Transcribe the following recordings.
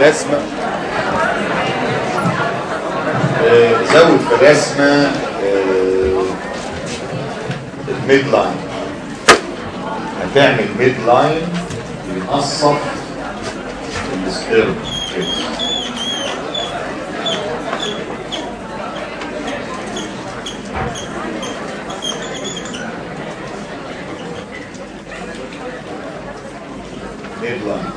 الرسمه آه، زود في الرسمه آه، الميد لاين هتعمل ميد لاين ينقصف السبيرم كده ميد لاين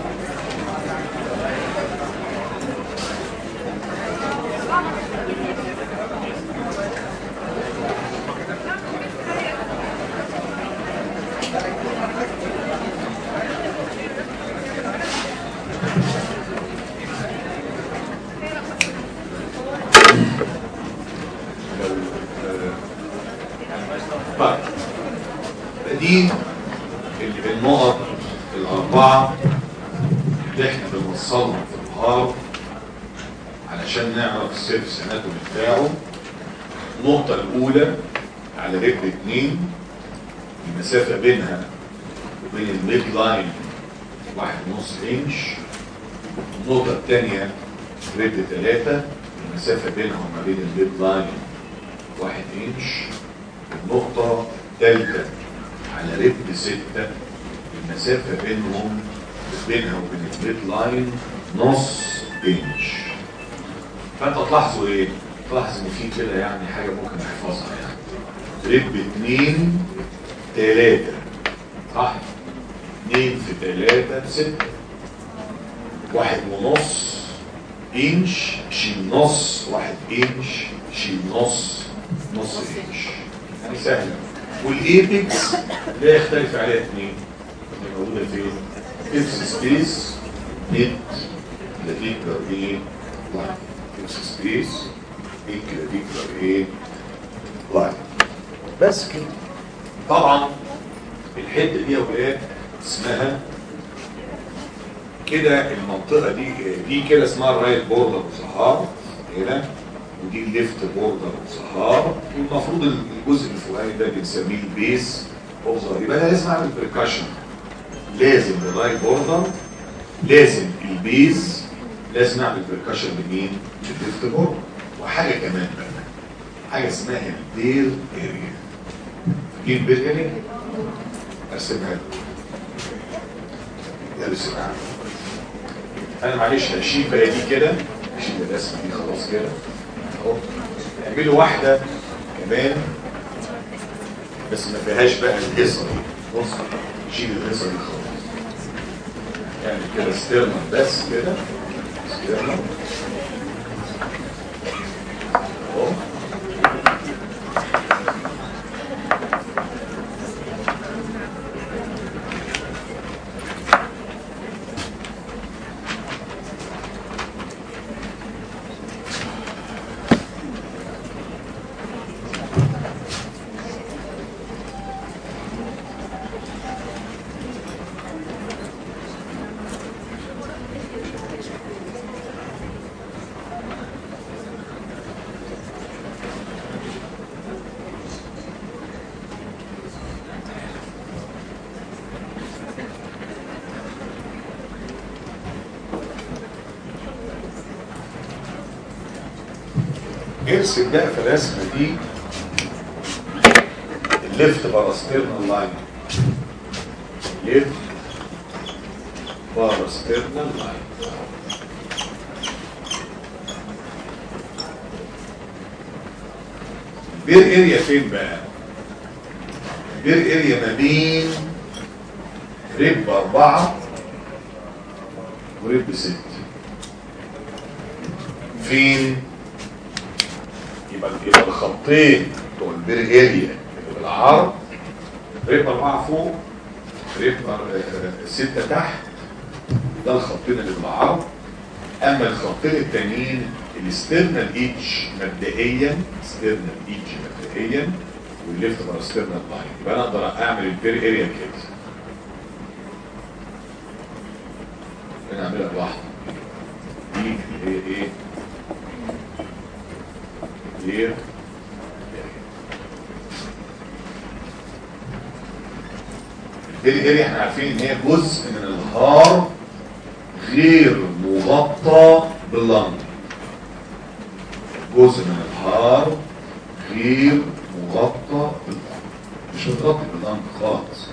طيب دي ال- النقط الأربعة اللي احنا بنوصلهم في الهار علشان نعرف السيرفس اناتومي بتاعه النقطة الأولى على رجل اتنين المسافة بينها وبين الميد لاين واحد ونص انش النقطة الثانية رجل ثلاثة المسافة بينها وما بين الميد لاين واحد انش النقطة الثالثة على رجل ستة المسافة بينهم بينها وبين الميد لاين نص انش فانت تلاحظوا ايه؟ تلاحظ ان في كده يعني حاجة ممكن نحفظها يعني رب اتنين تلاتة صح؟ اتنين في تلاتة ستة واحد ونص انش شيل نص واحد انش شيل نص نص انش يعني سهلة والايبكس لا يختلف عليها اثنين اللي موجودة فين؟ اكس سبيس نت لاتيكلر ايه؟ لاين اكس سبيس ايه لاتيكلر ايه؟ لاين بس كده طبعا الحته دي يا ولاد اسمها كده المنطقه دي دي كده اسمها الرايت بوردر وصهار هنا ودي الليفت بوردر وصهار والمفروض الجزء الفوقاني ده بنسميه البيس اوف ظهر يبقى انا لازم اعمل بركشن لازم الرايت بوردر لازم البيز لازم اعمل بركشن بمين؟ بالليفت بوردر وحاجه كمان بقى حاجه اسمها البير اريا دي البير اريا ارسمها لكم يا رسمها انا معلش هشيل بقى دي كده هشيل الرسمه دي خلاص كده اهو اعملوا واحده كمان بس ما فيهاش بقى الهيصه دي بص شيل الهيصه دي خالص يعني كده ستيرنر بس كده ستيرنر اهو ارسم بقى في الرسمه دي الليفت باراستيرنال لاين ليفت باراستيرنال لاين بير اريا فين بقى بير اريا ما بين رب اربعة ورب ست فين يبقى يبقى الخطين بتوع البير اريا اللي بالعرض رب اربعة فوق رب أر- ستة تحت ده الخطين اللي بالعرض اما الخطين التانيين الاسترنال ايدج مبدئيا استرنال ايدج مبدئيا والليفت باراسترنال لاين يبقى انا اقدر اعمل البير اريا كده انا اعملها لوحدي دي اللي هي ايه بير البير اريا احنا عارفين ان هي جزء من الهار غير مغطى باللنج جزء من الهارت غير مغطى باللنج مش متغطي باللنج خالص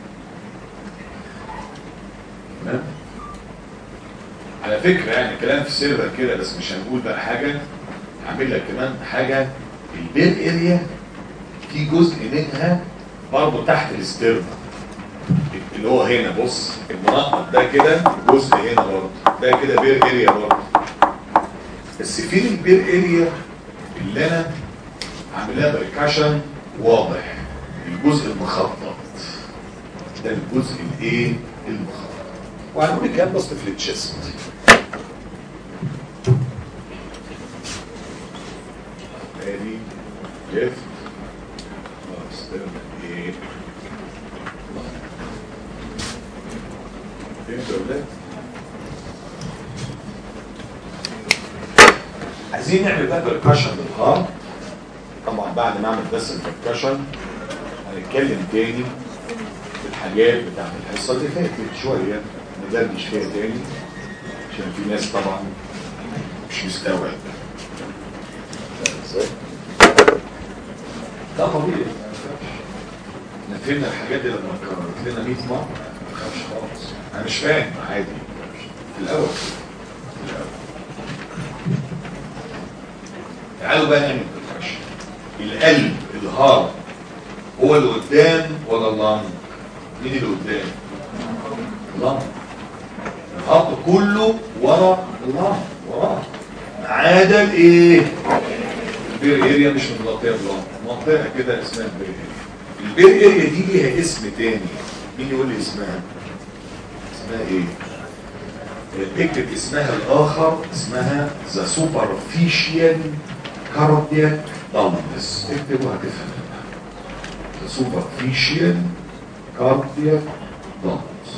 تمام على فكرة يعني كلام في السيرفر كده بس مش هنقول بقى حاجة هعمل لك كمان حاجة البير اريا في جزء منها برضه تحت الاسترنا اللي هو هنا بص المنقط ده كده جزء هنا برضه ده كده بير اريا برضه بس فين البير اريا اللي انا عاملها بريكاشن واضح الجزء المخطط ده الجزء الايه المخطط وهنقول الكلام بس في التشيست ادي ليفت ايه فهمت ولا لا؟ عايزين نعمل بقى بركشن للهارت طبعا بعد ما اعمل بس البركشن هنتكلم تاني في الحاجات بتاعت الحصه اللي فاتت شويه ندردش فيها تاني عشان في ناس طبعا مش مستوعب ازاي؟ ده طبيعي احنا فهمنا الحاجات دي لما اتكررت لنا 100 مره ما تخافش خالص انا مش فاهم عادي في الاول في الاول تعالوا بقى نعمل بركشن القلب الهارت هو اللي قدام ولا اللنج مين اللي قدام اللنج الهارت كله ورا اللنج وراه ما عدا الايه البير اريا مش متغطيه بلنج منطقه كده اسمها البير اريا البير اريا دي ليها اسم تاني مين يقول لي اسمها اسمها ايه اكتب اسمها الاخر اسمها ذا سوبرفيشيال كاردياك دامبس اكتبوا هتفهم ذا سوبرفيشيال كاردياك دامبس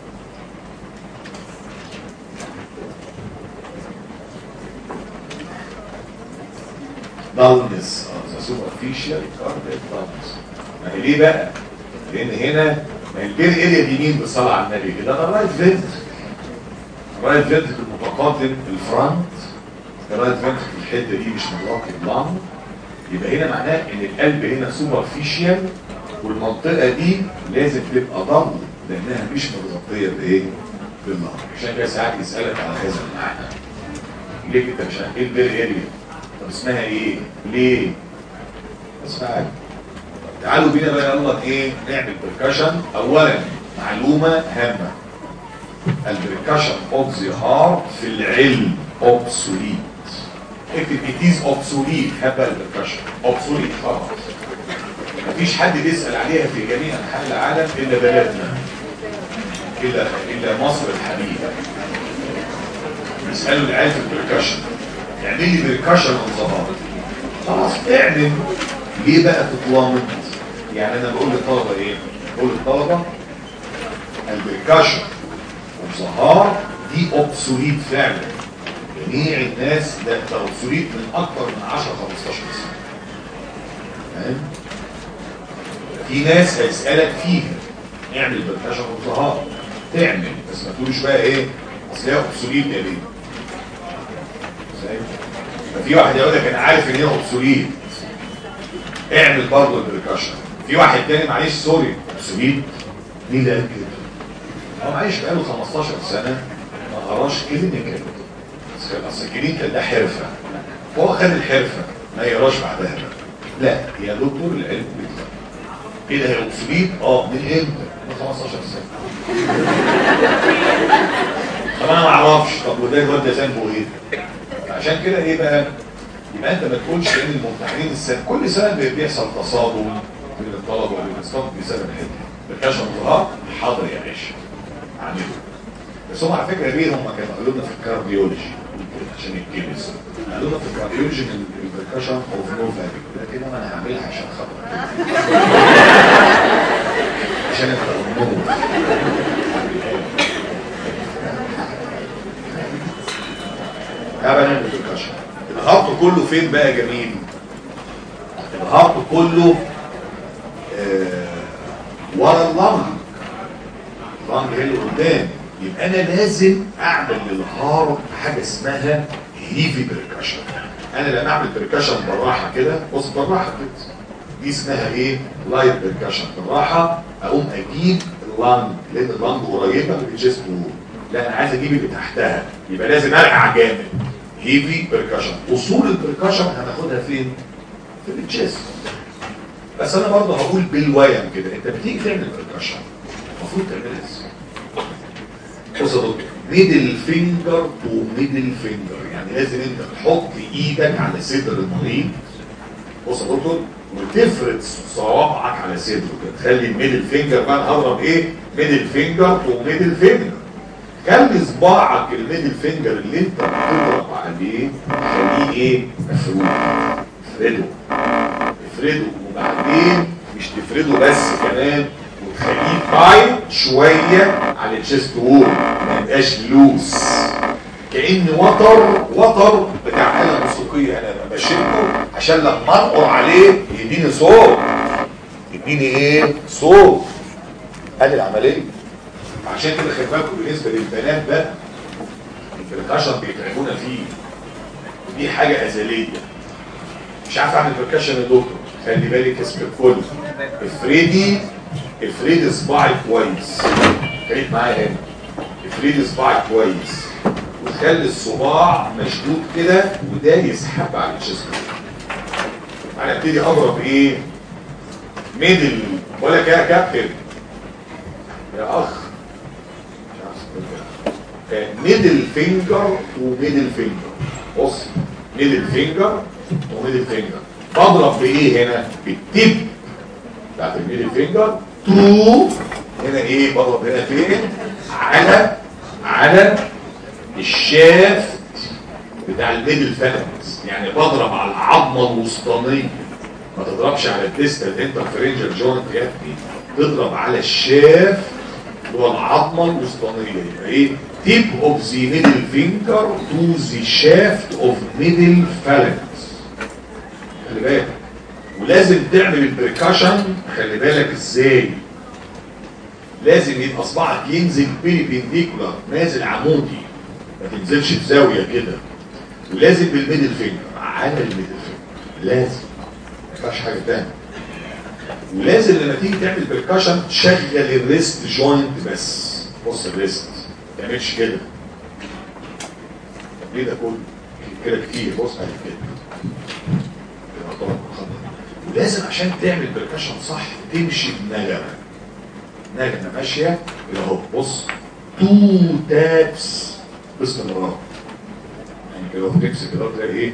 دالنس ذا سوبرفيشيال كاردياك دامبس ما هي ليه بقى؟ لان هنا ما البير اريا دي مين بالصلاه على النبي كده ده الرايت فينتركل الرايت فينتركل المتقدم الفرونت الرايت فينتركل الحته دي مش متغطي باللنج يبقى هنا معناه ان القلب هنا سوبرفيشيال والمنطقه دي لازم تبقى ضم لانها مش متغطيه بايه؟ باللنج عشان كده ساعات يسالك على هذا المعنى ليه انت مش عارف ايه البير اريا؟ طب اسمها ايه؟ ليه؟ اسمها تعالوا بينا بقى يلا ايه نعمل بركشن اولا معلومه هامه البركشن اوف ذا هارت في العلم اوبسوليت اكتب it is obsolete هبه البركشن اوبسوليت خلاص مفيش حد بيسال عليها في جميع انحاء العالم الا بلدنا الا الا مصر الحبيبه بيسالوا العيال في البركشن اعمل لي بركشن اون ذا هارت خلاص اعمل ليه بقى تتلامط يعني انا بقول للطلبه ايه بقول للطلبه البركاشن والظهار دي اوبسوليت فعلا جميع الناس ده ده اوبسوليت من اكثر من 10 15 سنه فاهم في ناس هيسالك فيها اعمل بركاشن والظهار تعمل بس ما تقولش بقى ايه اصل هي اوبسوليت يا ليه ففي واحد يقول لك انا عارف ان هي اوبسوليت اعمل برضه البركاشن في واحد تاني معلش سوري سوري مين اللي قال كده؟ هو معلش بقاله 15 سنه ما قراش كلينيكال اصل الكلينيكال ده حرفه هو خد الحرفه ما يقراش بعدها بقى لا يا دكتور العلم بيطلع ايه ده هي اوبسوليت؟ اه من امتى؟ من 15 سنه طب انا ما اعرفش طب وده الواد ده ذنبه ايه؟ عشان كده ايه بقى؟ يبقى انت ما تقولش ان الممتحنين السنه كل سنه بيحصل تصادم بين الطلبه وبين الاسقاط بسبب الحته بالكشف الظهار حاضر يا باشا عامله بس هم على فكره ليه هم كانوا قالوا لنا في الكارديولوجي عشان يتجلس قالوا لنا في الكارديولوجي ان البركشن اوف نو فاليو لكن انا هعملها عشان خاطر عشان التأمر تعالى نعمل البركشن الهبط كله فين بقى يا جميل الهبط كله آه ورا اللنج اللنج هي اللي قدام يبقى انا لازم اعمل للهارت حاجه اسمها هيفي بركشن انا لما اعمل بركشن بالراحه كده بص بالراحه كده دي اسمها ايه لايت بركشن بالراحه اقوم اجيب اللانج لان اللانج قريبه من الجيست وول لا انا عايز اجيب اللي تحتها يبقى لازم ارجع جامد هيفي بركشن اصول البركشن هناخدها فين في الجيست بس انا برضه هقول بالويم كده انت بتيجي تعمل بركشن المفروض تعملها ازاي بص يا دكتور ميدل فينجر تو ميدل فينجر يعني لازم انت تحط ايدك على صدر المريض بص يا دكتور وتفرد صوابعك على صدره كده تخلي الميدل فينجر بقى نهضرب ايه ميدل فينجر تو ميدل فينجر خلي صباعك الميدل فينجر اللي انت بتضرب عليه خليه ايه مفرود افرده افرده وبعدين مش تفرده بس كمان وتخليه تايت شويه على الشيست وول ما يبقاش لوس كأن وتر وتر بتاع آلة موسيقية انا بشده عشان لما انقر عليه يديني صوت يديني ايه صوت ادي العملية عشان كده خلي بالكم بالنسبة للبنات بقى البركشن بيتعبونا فيه دي حاجة أزلية مش عارف اعمل بركشن يا دكتور خلي بالك اسم الكل افريدي افريدي صباعي كويس خليك معايا هنا افريدي صباعي كويس وتخلي الصباع مشدود كده وده يسحب على الجسم انا ابتدي اضرب ايه ميدل ولا كده كابتن يا اخ ميدل فينجر وميدل فينجر بص ميدل فينجر وميدل فينجر بضرب بايه هنا بالتيب بتاعت الميدل فينجر تو هنا ايه بضرب هنا فين على على الشافت بتاع الميدل فالانكس يعني بضرب على العظمه الوسطانيه ما تضربش على الديستال انترفرنجال جوينت يا ابني تضرب على الشاف اللي هو العظمه الوسطانيه يبقى ايه tip of the middle finger to the shaft of middle phalanx خلي بالك ولازم تعمل البريكاشن خلي بالك ازاي لازم يبقى اصبعك ينزل بيربنديكولار نازل عمودي ما تنزلش في زاويه كده ولازم بالميدل فينجر على الميدل فينجر لازم ما ينفعش حاجه ثانيه ولازم لما تيجي تعمل بركشن تشغل الريست جوينت بس بص الريست ما تعملش كده طب ليه ده كله كده كتير بص على كده كده طبعا خطر. ولازم عشان تعمل بركشن صح تمشي بنغمه نغمه ماشيه كده اهو بص تو تابس باستمرار يعني كده تمسك كده تلاقي ايه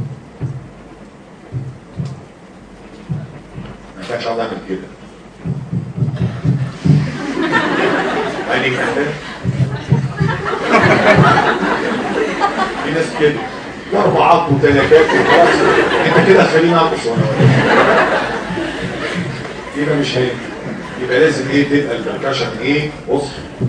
ما ينفعش اقعد اعمل كده عيني كده في ناس كده اربعات وثلاثات وخلاص انت كده خليني اقص وانا يبقى مش هينفع يبقى لازم ايه تبقى البركشن ايه بص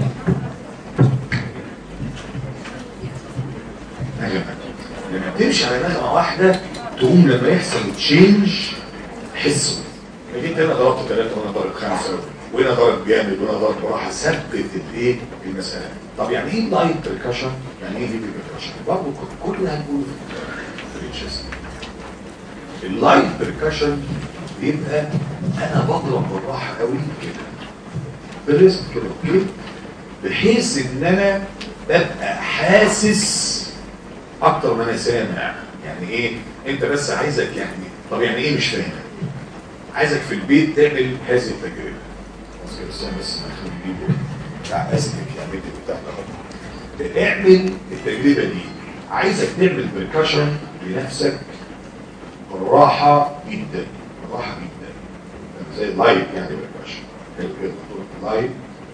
نغمة لما تمشي على نغمة واحدة تقوم لما يحصل تشينج حسه يعني انت هنا ضربت ثلاثة وانا ضرب خمسة وهنا ضرب جامد وهنا ضرب براحة ثبت الايه المسألة طب يعني ايه لايت بركشن؟ يعني ايه هيفي بركشن؟ برضه كل اللي هنقوله في التشيست اللايت بركشن بيبقى انا بضرب بالراحة قوي كده بالريسك كده اوكي بحيث ان انا ببقى حاسس اكتر ما انا سامع يعني ايه انت بس عايزك يعني طب يعني ايه مش فاهم عايزك في البيت تعمل هذه التجربه بس كده استنى بس ما اخلي ايدي لا اسف يا بنت بتاعك اعمل التجربه دي عايزك تعمل بركشن لنفسك بالراحه جدا بالراحه جدا زي لايت يعني بركشن لايت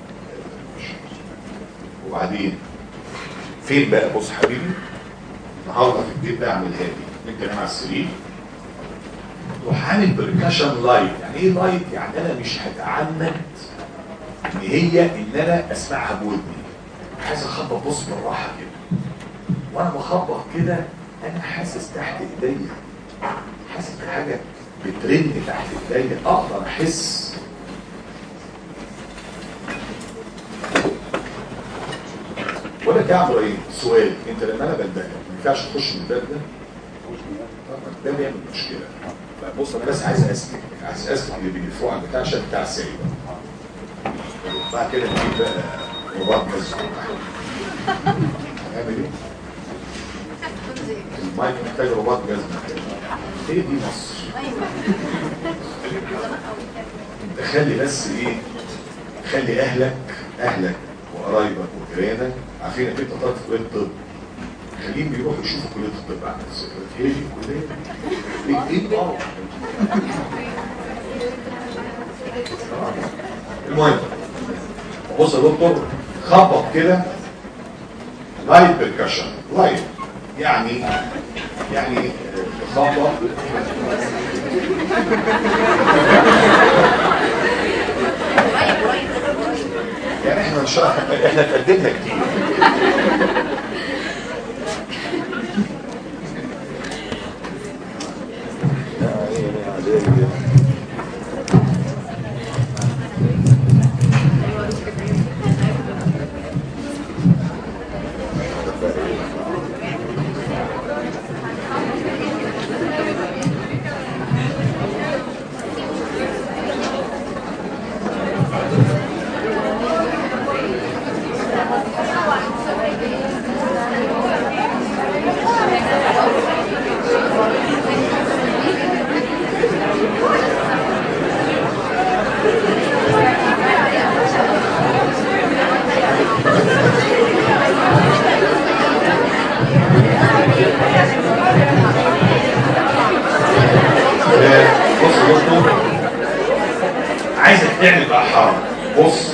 وبعدين فين بقى بص حبيبي النهارده في البيت بقى اعمل هادي انت نايم على السرير تروح عامل بركشن لايت يعني ايه لايت يعني انا مش هتعمد ان هي ان انا اسمعها بودني عايز اخبط بص بالراحه كده وانا بخبط كده انا حاسس تحت ايديا حاسس بحاجه بترن تحت ايديا اقدر احس ولا تعمل ايه سؤال انت لما انا بلبلك ما ينفعش تخش من الباب ده طبعا ده بيعمل مشكله بص انا بس عايز اسكت عايز اسكت اللي بيدفعوا على البتاع عشان بتاع السيد بعد كده نجيب بقى رباط بس هنعمل ايه؟ المايك محتاج رباط جزمه ايه دي مصر؟ انت خلي بس ايه خلي اهلك اهلك وقرايبك وجيرانك عارفين انك انت طالب في كليه الطب خليهم بيروحوا يشوفوا كليه الطب عامله ازاي هي دي الكليه ايه ايه اه المهم بص يا دكتور خبط كده لايت بالكشن لايت يعني يعني خبط يعني احنا ان شاء الله احنا اتقدمنا كتير بص يا دكتور عايزك تعمل بقى حركه بص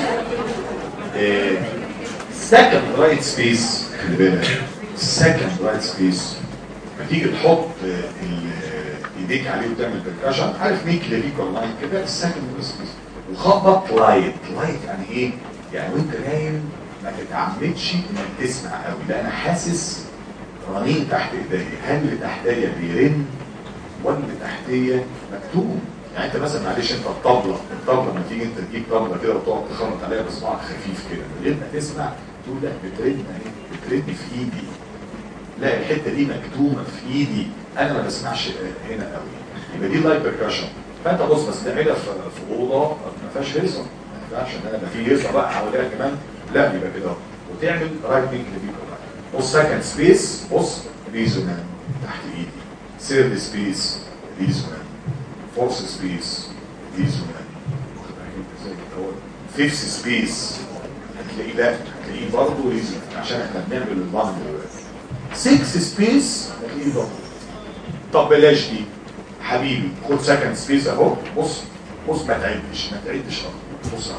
سكند رايت سبيس خلي بالك سكند رايت سبيس تيجي تحط آه، ال- آه، ايديك عليه وتعمل بركشن عارف مين كلافيك ولا لاين كده السكند رايت سبيس وخبط لايت لايت يعني ايه؟ يعني وانت نايم ما تتعمدش انك تسمع قوي لا انا حاسس رنين تحت ايديا هل اللي تحت ايديا بيرن ولا اللي تحتيه مكتوب يعني انت مثلا معلش انت الطبله الطبله لما تيجي انت تجيب طبله كده وتقعد تخبط عليها بصباعك خفيف كده من غير ما تسمع تقول لا بترن اهي بترن في ايدي لا الحته دي مكتومه في ايدي انا ما بسمعش هنا قوي يبقى دي لايت بركشن فانت بص بس تعملها في في اوضه ما فيهاش هيصه ما ينفعش ان انا يبقى في هيصه بقى حواليها كمان لا يبقى كده وتعمل رايت بينك لبيك بص سكند سبيس بص ريزونان تحت ايدي سيرد سبيس ريزونان فورث سبيس ريزونان واخد بالك انت ازاي الاول فيفث سبيس هتلاقيه لا هتلاقيه برضه ريزونان عشان احنا بنعمل اللانج دلوقتي 6 سبيس هتلاقيه برضه طب بلاش دي حبيبي خد سكند سبيس اهو بص بص ما تعدش ما تعدش اهو بص اهو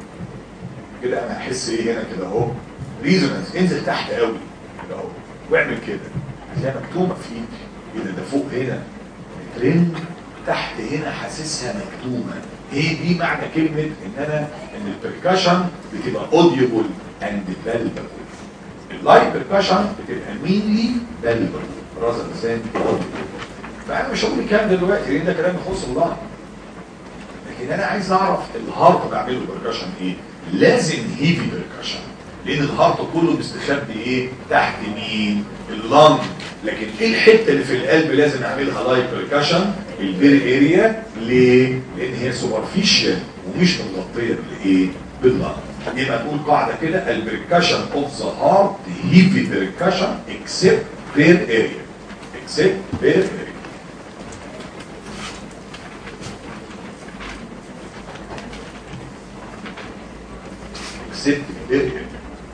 كده انا هحس ايه هنا كده اهو ريزونانس انزل تحت قوي كده اهو واعمل كده هتلاقيها مكتومه في ايدي ايه ده ده فوق هنا ترند تحت هنا حاسسها مكتومه هي دي معنى كلمه ان انا ان البركشن بتبقى اوديبل اند فالبل اللايت بركشن بتبقى مينلي فالبل رازر ذان اوديبل فانا مش هقول الكلام ده دلوقتي لان ده كلام يخص الله لكن انا عايز اعرف الهارت بعمله بركشن ايه لازم هيفي بركشن لان الهارت كله مستخبي ايه تحت مين اللنج لكن ايه الحته اللي في القلب لازم اعملها لايت بركشن البير اريا ليه لان هي سوبرفيشال ومش متغطيه بالايه باللنج يبقى نقول قاعده كده البركشن اوف ذا هارت هيفي بركشن اكسبت بير اريا اكسبت بير اريا except بير اريا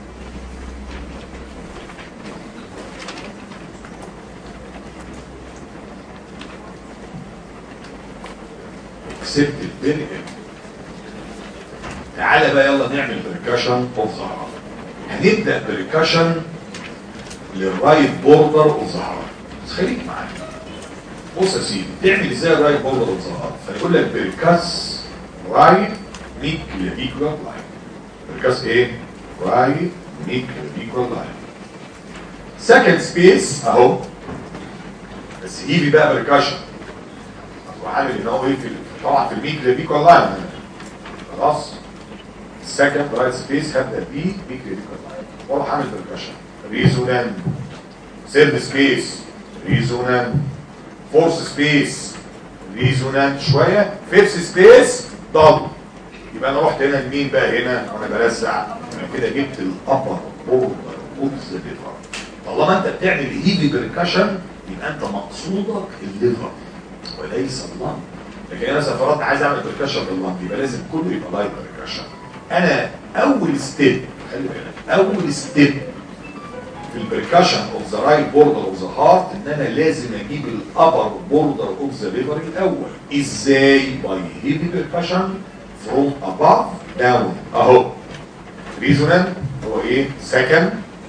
except بير اريا تعالى بقى يلا نعمل بريكاشن اوف ذا هارت هنبدا بريكاشن للرايت بوردر اوف ذا هارت بس خليك معايا بص يا سيدي تعمل ازاي الرايت بوردر اوف ذا هارت فيقول لك بريكاس رايت ميك كلافيكولار لاين بريكاس ايه رايت ميك كلافيكولار لاين سكند سبيس اهو بس يجي بقى بريكاشن وعامل ان هو ايه في طبعا في الميك كلافيكولار لاين خلاص السكند رايت سبيس هبدا بيه ميك كلافيكولار لاين واروح اعمل بركشن ريزونان سيرد سبيس ريزونان فورس سبيس ريزونانت شويه فيفث سبيس ضل يبقى انا رحت هنا لمين بقى هنا وانا برزع انا كده جبت الابر بوردر اوف ذا ليفر طالما انت بتعمل هيفي بركشن يبقى انت مقصودك الليفر وليس اللنج لكن انا سفرات عايز اعمل بركشن لللنج يبقى لازم كله يبقى لايت بركشن انا اول ستيب خلي بالك اول ستيب في البركشن اوف ذا رايت بوردر اوف ذا هارت ان انا لازم اجيب الابر بوردر اوف ذا ليفر الاول ازاي باي هيفي بركشن فروم اباف داون اهو ريزونانت هو ايه سكند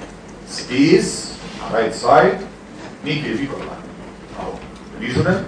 سبيس رايت سايد مين كده فيه كلها اهو ريزونانت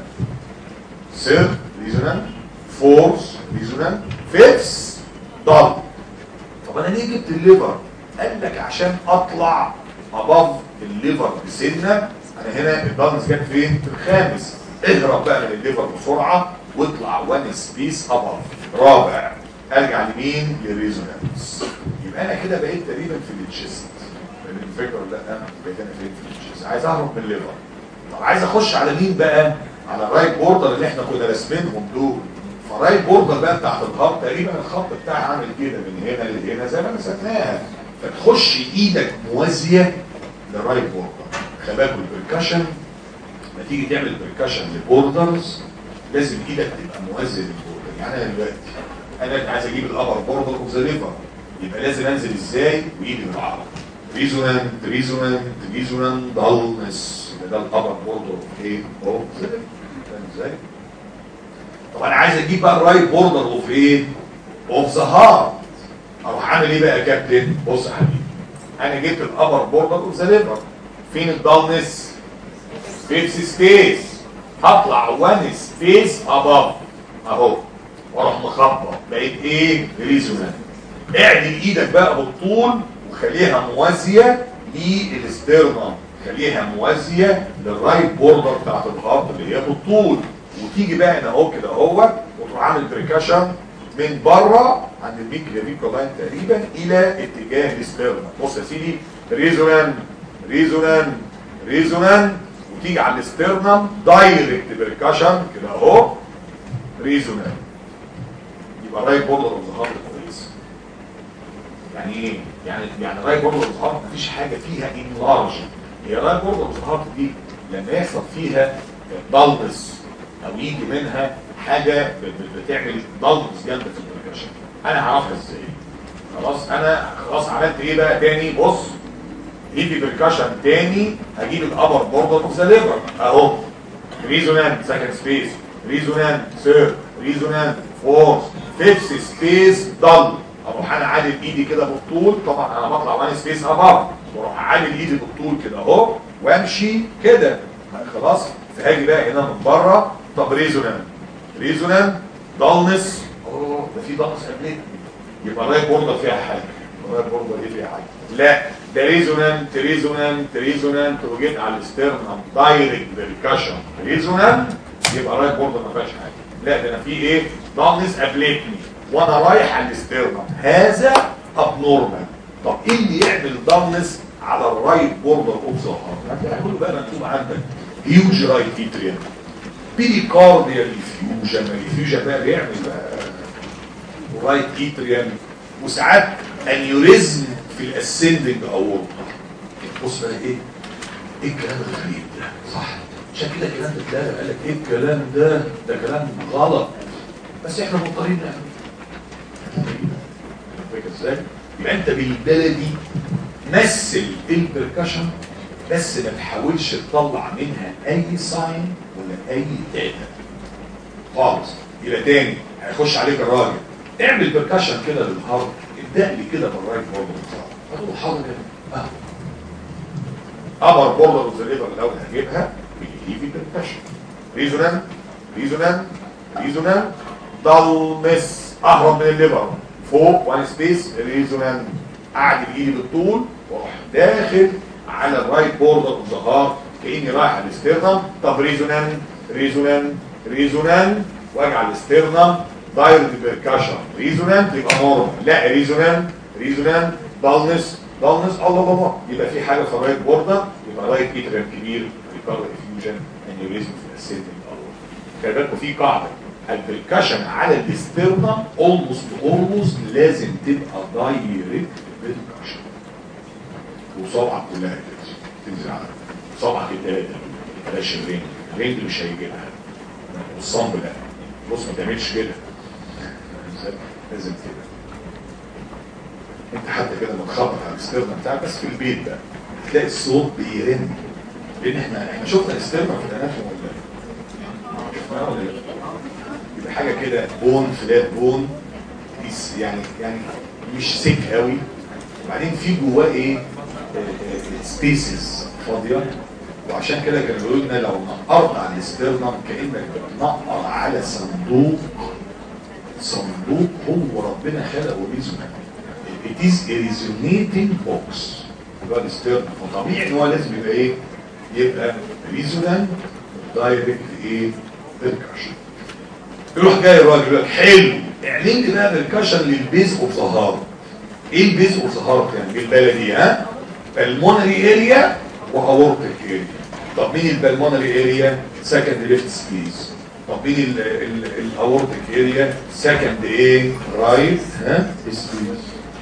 سير ريزونانت فورس ريزونانت فيفس ضل طب انا ليه جبت الليفر قال لك عشان اطلع اباف الليفر بسنه انا هنا البالانس جت فين في الخامس اهرب بقى من الليفر بسرعه واطلع وان سبيس اباف رابع ارجع لمين للريزونانس يبقى انا كده بقيت تقريبا في التشيست فاهم الفكره ولا لا بقيت انا فين في التشيست عايز اهرب من الليفر طب عايز اخش على مين بقى على الرايت بوردر اللي احنا كنا راسمينهم دول فالرايت بوردر بقى بتاعت الهارت تقريبا الخط بتاعها عامل كده من هنا لهنا زي ما رسمناها فتخش ايدك موازيه للرايت بوردر خلي بالك البركشن لما تيجي تعمل بركشن لبوردرز لازم ايدك تبقى موازيه للبوردر يعني انا دلوقتي انا عايز اجيب الابر بوردر اوف ذا ليفر يبقى لازم انزل ازاي وايدي بالعرض ريزونانت ريزونانت ريزونانت دالنس يبقى ده الابر بوردر اوف ايه اوف ذا ليفر فاهم ازاي؟ طب انا عايز اجيب بقى الرايت بوردر اوف ايه اوف ذا هارت اروح اعمل ايه بقى يا كابتن بص يا حبيبي انا جبت الابر بوردر اوف ذا ليفر فين الدالنس سبيس سبيس هطلع وان سبيس اباف اهو واروح مخبط بقيت ايه ريزونانت اعدل ايدك بقى بالطول وخليها موازيه للستيرنم خليها موازيه للرايت بوردر بتاعت الهارت اللي هي بالطول وتيجي بقى هنا اهو كده اهو وتروح عامل بريكاشن من بره عند الميك ليفيكو لاين تقريبا الى اتجاه الستيرنم بص يا سيدي ريزونان ريزونان ريزونان وتيجي على الستيرنم دايركت بريكاشن كده اهو ريزونان يبقى رايت بوردر اوف ذا هارت كويس يعني ايه؟ يعني يعني رايت بوردر اوف ذا هارت مفيش حاجه فيها انلارج هي رايت بوردر اوف ذا هارت دي لما يحصل فيها ضلمس او يجي منها حاجه ب- ب- بتعمل ضلمس جامده في البركشن انا هعرفها ازاي؟ خلاص انا خلاص عملت ايه بقى تاني بص ايدي بركشن تاني هجيب الابر بوردر اوف ذا ليفر اهو ريزونانت سكند سبيس ريزونانت ثيرد ريزونانت فورث فيفث سبيس ضل اروح انا عادل ايدي كده بالطول طبعا انا بطلع وان سبيس اباف واروح عادل ايدي بالطول كده اهو وامشي كده خلاص فهاجي بقى هنا من بره طب ريزونانت ريزونانت ضلنس اوه ده في ضلنس قبلتني يبقى رايت بوردر فيها حاجه رايت بوردر دي فيها حاجه لا ده ريزونانت ريزونانت ريزونانت وجيت على الستيرنم دايركت بريكشن ريزونانت يبقى رايت بوردر ما فيهاش حاجه لا ده انا في ايه ضلنس قابلتني وانا رايح على الستيرنم هذا ابنورمال طب ايه اللي يعمل ضلنس على الرايت بوردر اوف ذا هارت هتلاقي كله بقى مكتوب عندك هيوج رايت اتريم بيريكارديال افيوجن الافيوجن بقى بيعمل بقى ورايت اتريم وساعات انيوريزم في الاسندنج اورطه بص بقى ايه ايه الكلام الغريب ده صح عشان كده الكلام ده تلاقي قال لك ايه الكلام ده ده كلام غلط بس احنا مضطرين نعمل فاكر ازاي يبقى انت بالبلدي مثل البركشن بس ما تحاولش تطلع منها اي ساين ولا اي داتا خالص يبقى تاني هيخش عليك الراجل اعمل بركشن كده للهارد ابدا لي كده بالرايت بوردر هتقول حاضر كده ابر بوردر اوف ذا ليفر الاول هجيبها بالهيفي بركشن ريزونان ريزونان ريزونان ضلمس اهرب من الليفر فوق وان سبيس ريزونان اعدل ايدي بالطول واروح داخل على الرايت بوردر اوف ذا هارت كاني رايح على الاسترنم طب ريزونان ريزونان ريزونان واجي على الاسترنم دايركت بيركشن ريزونانت يبقى نورمال لا ريزونانت ريزونانت ضلنس داونس الله الله يبقى في حاجه في الرايت بوردر يبقى رايت اتريم كبير ريكارد افيوجن انيوريزم في الاسيد خلي بالكم في قاعده البركشن على الاسترنا اولموست اولموست لازم تبقى دايركت بركشن وصابعك كلها كده تنزل على صابعك الثلاثه بلاش الرينج الرينج مش هيجيبها والصنب لا بص ما تعملش كده لازم كده انت حتى كده لما تخبط على الاسترنا بتاعك بس في البيت بقى تلاقي الصوت بيرن لان احنا احنا شفنا الاسترنا في الاناتوم ولا شفناها ولا لا؟ يبقى حاجه كده بون فلات بون بيس يعني يعني مش سيك قوي وبعدين في جواه ايه سبيسز فاضيه وعشان كده كانوا بيقولوا لنا لو نقرت على الاسترنم كانك بتنقر على صندوق صندوق هو ربنا خلقه ريزونانت it is a resonating box يبقى الاسترنم فطبيعي ان هو لازم يبقى ايه يبقى ريزونانت دايركت ايه بركشن يروح جاي الراجل يقول لك حلو اعلن لي بقى بركشن للبيز اوف ذا هارت ايه البيز اوف ذا هارت يعني بالبلدي ها المونري اريا واورتيك اريا طب مين البلمونري اريا سكند ليفت سبيس طب مين الاورتيك اريا سكند ايه رايت ها سبيس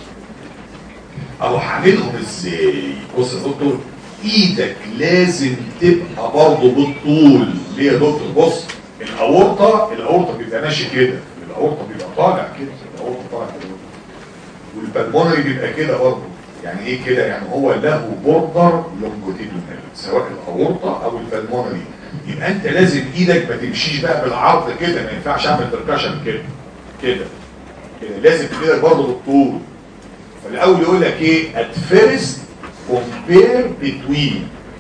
اهو هعملهم ازاي بص يا دكتور ايدك لازم تبقى برضه بالطول ليه يا دكتور بص الاورطه الاورطه بيبقى ماشي كده الاورطه بيبقى طالع كده الاورطه طالع كده والبلمونري بيبقى كده برضه يعني ايه كده يعني هو له بوردر لونجيتيودنال سواء الاورطه او البلمونري يبقى انت لازم ايدك ما تمشيش بقى بالعرض كده ما ينفعش اعمل بركشن كده كده كده لازم ايدك برضه بالطول فالاول يقول لك ايه at first compare between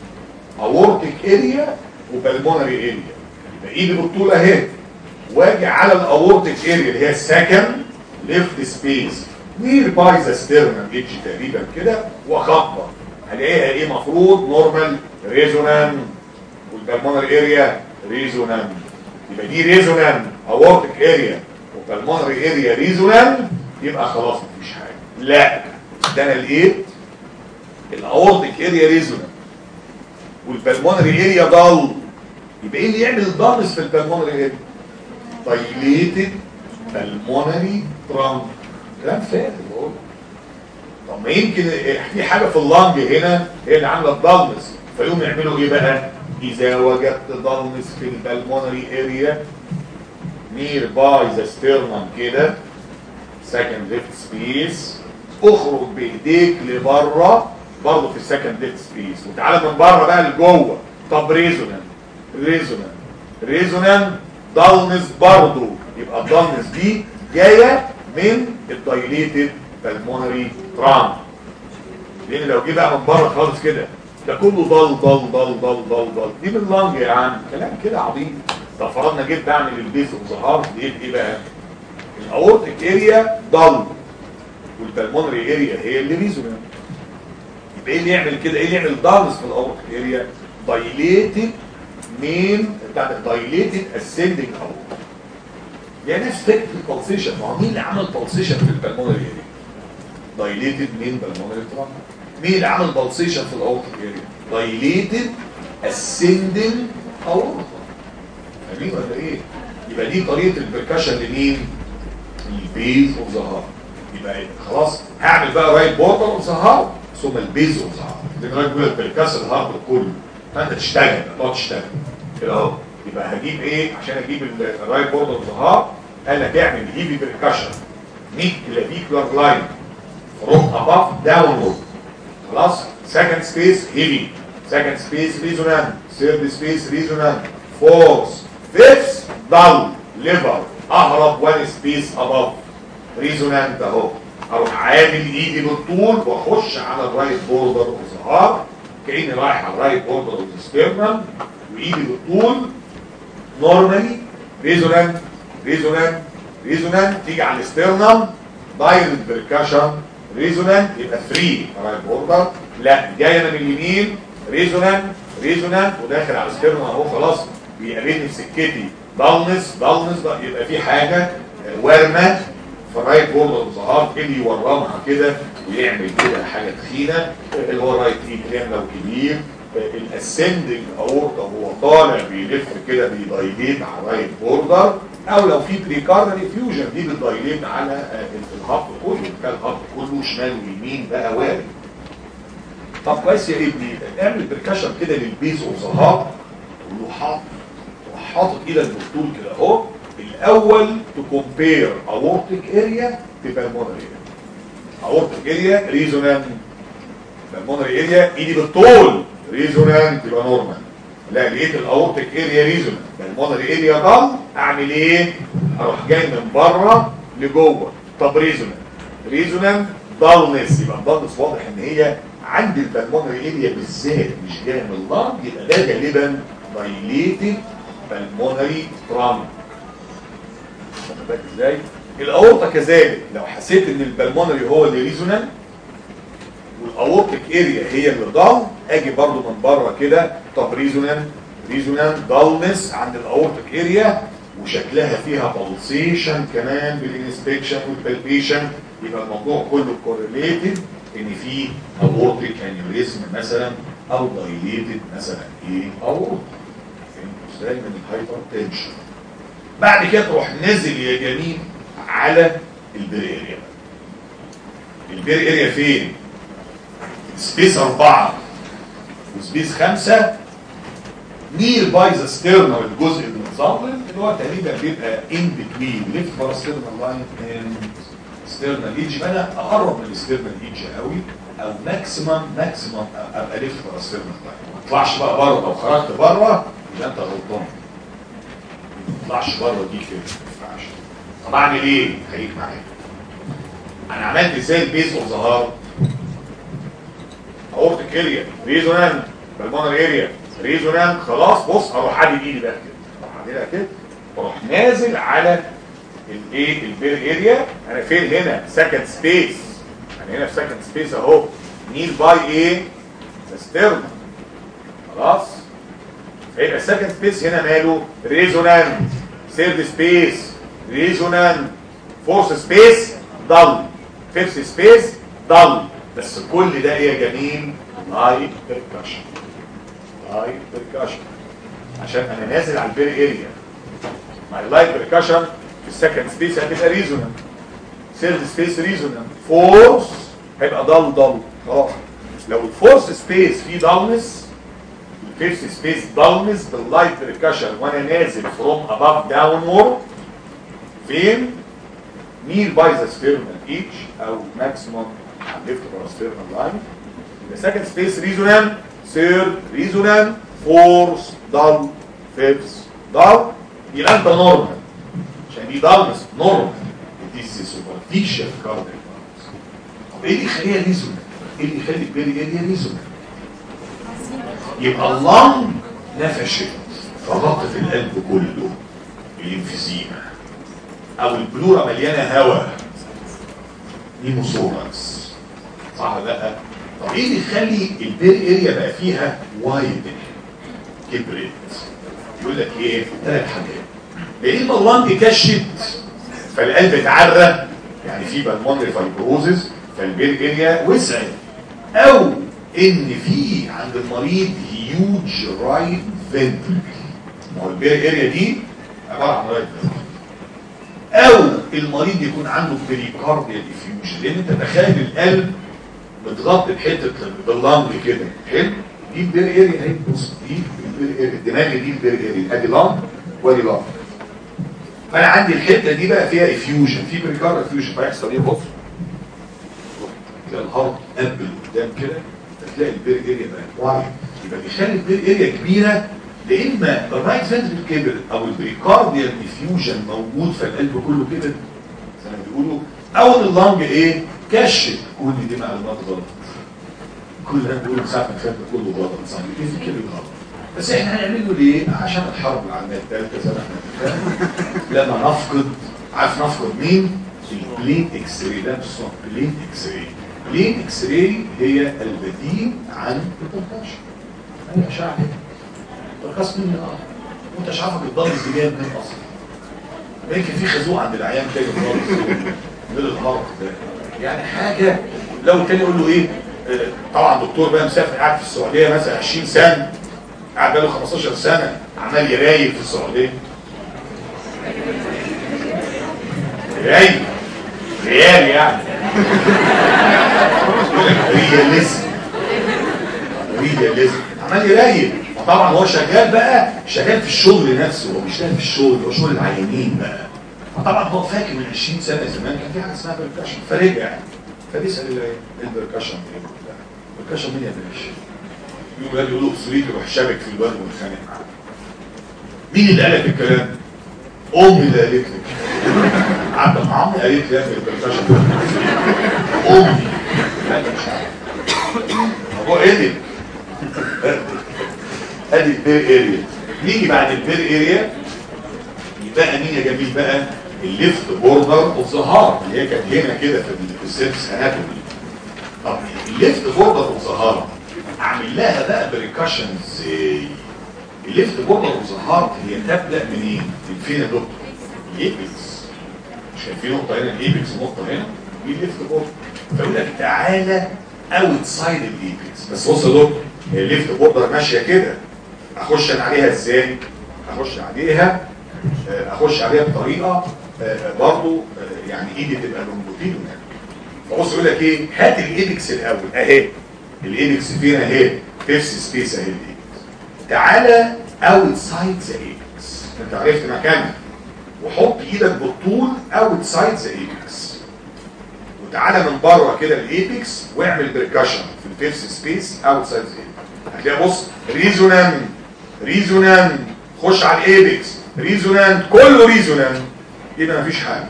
aortic area وبلمونري اريا يبقى ايدي بالطول اهي واجي على الاورتيك اريا اللي هي السكند ليفت سبيس نير باي ذا ستيرنم ايدج تقريبا كده واخبط هلاقيها ايه مفروض نورمال ريزونان والبلمونري اريا ريزونان يبقى دي ريزونان اورتيك اريا وبلمونري اريا ريزونان يبقى خلاص مفيش حاجه لا ده انا لقيت الاورتيك اريا ريزونان والبلمونري اريا ضل يبقى ايه اللي يعمل ضغط في البلمونري اريا دايليتد بالمونري ترانك كلام فارغ بقول طب ما يمكن في حاجه في اللنج هنا هي اللي عامله الضلمس فيقوم يعملوا ايه بقى اذا وجدت ضلمس في البلمونري اريا نير باي ذا ستيرنم كده سكند ليفت سبيس اخرج بايديك لبره برضه في السكند ليفت سبيس وتعالى من بره بقى لجوه طب ريزونان ريزونان ريزونان ضلمس برضه يبقى الضلمس دي جايه من الدايليتد بالمونري ترام لان لو جه بقى من بره خالص كده ده كله ضل ضل ضل ضل ضل ضل دي من اللنج يا عم كلام كده عبيط طب فرضنا جيت بعمل البيس وظهار لقيت ايه بقى الاورتيك اريا ضل والبلمونري اريا هي اللي ريزونانت يبقى ايه اللي يعمل كده ايه اللي يعمل ضلس في الاورتيك اريا دايليتد مين بتاع دايليتد اسندنج اورت يعني نفس فكره البلسيشن ما هو مين اللي عمل بلسيشن في البلمونري اريا دايليتد مين بالمونري ترام مين اللي عمل بلسيشن في الاورتيك اريا دايليتد اسندنج اورتا فاهمين ولا ايه يبقى دي طريقه البركشن لمين البيز اوف ذا هارت يبقى خلاص هعمل بقى رايت بوردر اوف ذا هارت ثم البيز اوف ذا هارت لان رايت بيقول لك بركشن الهارت كله فانت تشتغل تقعد تشتغل كده اهو يبقى هجيب ايه عشان اجيب الرايت بوردر اوف ذا هارت قال لك اعمل هيفي بركشن ميك كلافيكولار لاين from above downward خلاص second space heavy second space resonant third space resonant fourth fifth dull liver اهرب one space above resonant اهو اروح عامل ايدي بالطول واخش على الرايت بوردر اوف ذا هارت كاني رايح على الرايت بوردر اوف ذا ستيرنم وايدي بالطول نورمالي ريزونانت ريزونانت ريزونانت تيجي على الستيرنم دايركت بركشن ريزونانت يبقى 3 رايت بوردر لا جايه من اليمين ريزونانت ريزونانت وداخل على الستيرنم اهو خلاص بيقابلني في سكتي ضلمس ضلمس يبقى في حاجه ورمه في الرايت بوردر ظهر اللي يورمها كده ويعمل كده حاجه تخينه اللي هو رايت ايد لو كبير الاسندنج اورتا وهو طالع بيلف كده بيدايليت على الرايت بوردر او لو في بريكاردال فيوجن دي بتدايليت على آه، الهارت كله كان الهارت كله شمال ويمين بقى وارد طب كويس يا ابني اعمل بركشن كده للبيز وظهار وله حاطط وحاطط ايدك بالطول كده اهو الاول تكومبير اورتيك اريا ببالمونري اريا اورتيك اريا ريزونانت بالمونري اريا ايدي بالطول ريزونانت يبقى نورمال لا لقيت الاورتيك اريا ريزونانت بالمونري اريا ضل اعمل ايه اروح جاي من بره لجوه طب ريزونانت ريزونانت ضلنس يبقى الضلنس واضح ان هي عند البلمونري اريا بالذات مش جايه من اللنج يبقى ده غالبا دايليتد بالمونري ترانك واخد بالك ازاي الاورطه كذلك لو حسيت ان البلمونري هو اللي ريزونانت والاورتيك اريا هي اللي ضل اجي برضو من بره كده طب ريزونانت ريزونانت ضلنس عند الاورتيك اريا وشكلها فيها بلسيشن كمان بالانسبكشن والبالبيشن يبقى الموضوع كله كورليتد ان في اورتيك انيوريزم مثلا او دايليتد مثلا ايه اورتيك فهمتوا ازاي من الهايبر تنشن بعد كده تروح نازل يا جميل على البير اريا البير اريا فين سبيس أربعة وسبيس خمسة نير باي ذا ستيرنال الجزء المتظلل اللي هو تقريبا بيبقى ان بتوين ليفت بارا ستيرنال لاين اند ستيرنال ايدج انا اقرب من الستيرنال ايدج قوي او ماكسيمم ماكسيمم ابقى ليفت بارا ستيرنال لاين ما تطلعش بقى بره لو خرجت بره يبقى انت غلطان ما تطلعش بره دي كده ما ينفعش طب اعمل ايه؟ خليك معايا انا عملت ازاي البيز اوف ذا هارت اورتيك اريا ريزونانت بالمونر اريا ريزونانت خلاص بص اروح عادي ايدي بقى كده اروح عادي كده واروح نازل على الايه البير اريا انا فين هنا سكند سبيس انا هنا في سكند سبيس اهو نيل باي ايه ستيرن خلاص هيبقى السكند سبيس هنا ماله ريزونانت ثيرد سبيس ريزونانت فورث سبيس ضل فيفث سبيس ضل بس كل ده ايه يا جميل لايت بيركشن لايت بيركشن عشان انا نازل على البير اريا مع اللايت بيركشن في السكند سبيس هتبقى ريزونانت ثيرد سبيس ريزونانت فورس هيبقى ضل ضل خلاص لو الفورس سبيس فيه ضلنس الفيفث سبيس ضلنس باللايت بيركشن وانا نازل فروم اباف داونورد فين نير باي ذا ستيرنال ايدج او ماكسيموم ليفت باراستيرنال لاين يبقى سكند سبيس ريزونانت ثيرد ريزونانت فورس ضل فيفث ضل يبقى انت نورمال عشان دي ضلنس نورمال دي سوبرفيشال كاردياك طب ايه اللي يخليها ريزونانت؟ ايه اللي يخلي البيري اريا ريزونانت؟ يبقى اللنج نفشت فضغط في القلب كله الانفسيما او البلورة مليانة هواء نيموثوركس صح ولا لا طب ايه اللي يخلي البير اريا بقى فيها وايد كبرت يقول لك ايه ثلاث حاجات يا اما اللنج كشت فالقلب اتعرى يعني في بالمونري فايبروزز فالبير اريا وسعت او ان في عند المريض هيوج رايت فنتركل ما هو البير اريا دي عباره عن رايت فنتركل او المريض يكون عنده بريكارديال افيوجن لان انت تخيل القلب متغطي بحته باللنج كده حلو دي البير اريا اهي بص دي البير اريا الدماغ دي البير اريا ادي لنج وادي لنج فانا عندي الحته دي بقى فيها افيوجن في بريكارديال افيوجن فيحصل ايه بص تلاقي الهارت قبل قدام كده فتلاقي البير اريا بقت وايد يبقى بيخلي البير اريا كبيره لا اما الرايت فنتريكل كبر او البريكارديال ديفيوجن موجود في القلب كله كده زي ما بيقولوا او ان اللنج ايه كشف كل دي معلومات غلط كل ده بيقولوا ساعه ما فات كله غلط صح ايه في كده غلط بس احنا هنعمله ليه عشان الحرب العالميه الثالثه زي ما احنا بنتكلم لما نفقد عارف نفقد مين البلين اكس راي ده بالظبط بلين اكس راي بلين اكس راي هي البديل عن البركاش هي اشعه كده البركاش مين اه وانت مش عارفك الضغط دي جايه منين اصلا يمكن في خازوق عند العيان تاني خالص غير الهارت ده يعني حاجه لو التاني يقول له ايه آه، طبعا دكتور بقى مسافر قاعد في السعوديه مثلا 20 سنه قاعد بقاله 15 سنه عمال يرايب في السعوديه يرايب ريال يعني يقول لك رياليزم رياليزم عمال يرايب وطبعا هو شغال بقى شغال في الشغل نفسه هو بيشتغل في الشغل هو شغل العيانين بقى فطبعا هو فاكر من 20 سنه زمان كان في حاجه اسمها بركشن فرجع فبيسال ال- البركشن ايه البركشن مين يا باشا؟ يقوم قال يقول له اصريت يروح شابك في الواد ومتخانق معاه مين اللي قال لك الكلام؟ امي اللي قالت لك عبد عمي قالت لي يا ابني البركشن امي لا أنت مش عارف هو ايه ادي البير اريا نيجي بعد البير اريا يبقى مين يا جميل بقى الليفت بوردر اوف ذا هارت اللي هي كانت هنا كده في ال- في السيرفس اناتومي طب الليفت بوردر اوف ذا هارت اعمل لها بقى بريكاشن ازاي الليفت بوردر اوف ذا هارت هي تبدا منين من فين يا دكتور الايبكس مش كان في نقطه هنا الايبكس ونقطه هنا دي الليفت بوردر فيقول لك تعالى اوت سايد الايبكس بس بص يا دكتور هي الليفت بوردر ماشيه كده اخش انا عليها ازاي اخش عليها آه، اخش عليها بطريقه آه، برضو آه، يعني ايدي تبقى لونجيتيودنال فبص يقول لك ايه هات الايبكس الاول اهي الايبكس فين اهي فيفس سبيس اهي الايبكس تعالى اوت سايد ذا ايبكس انت عرفت مكانها وحط ايدك بالطول اوت سايد ذا ايبكس وتعالى من بره كده الايبكس واعمل بريكشن في الفيفس سبيس اوت سايد ذا ايبكس هتلاقي بص ريزونانت ريزونانت خش على الايبكس ريزونانت كله ريزونانت يبقى مفيش حاجه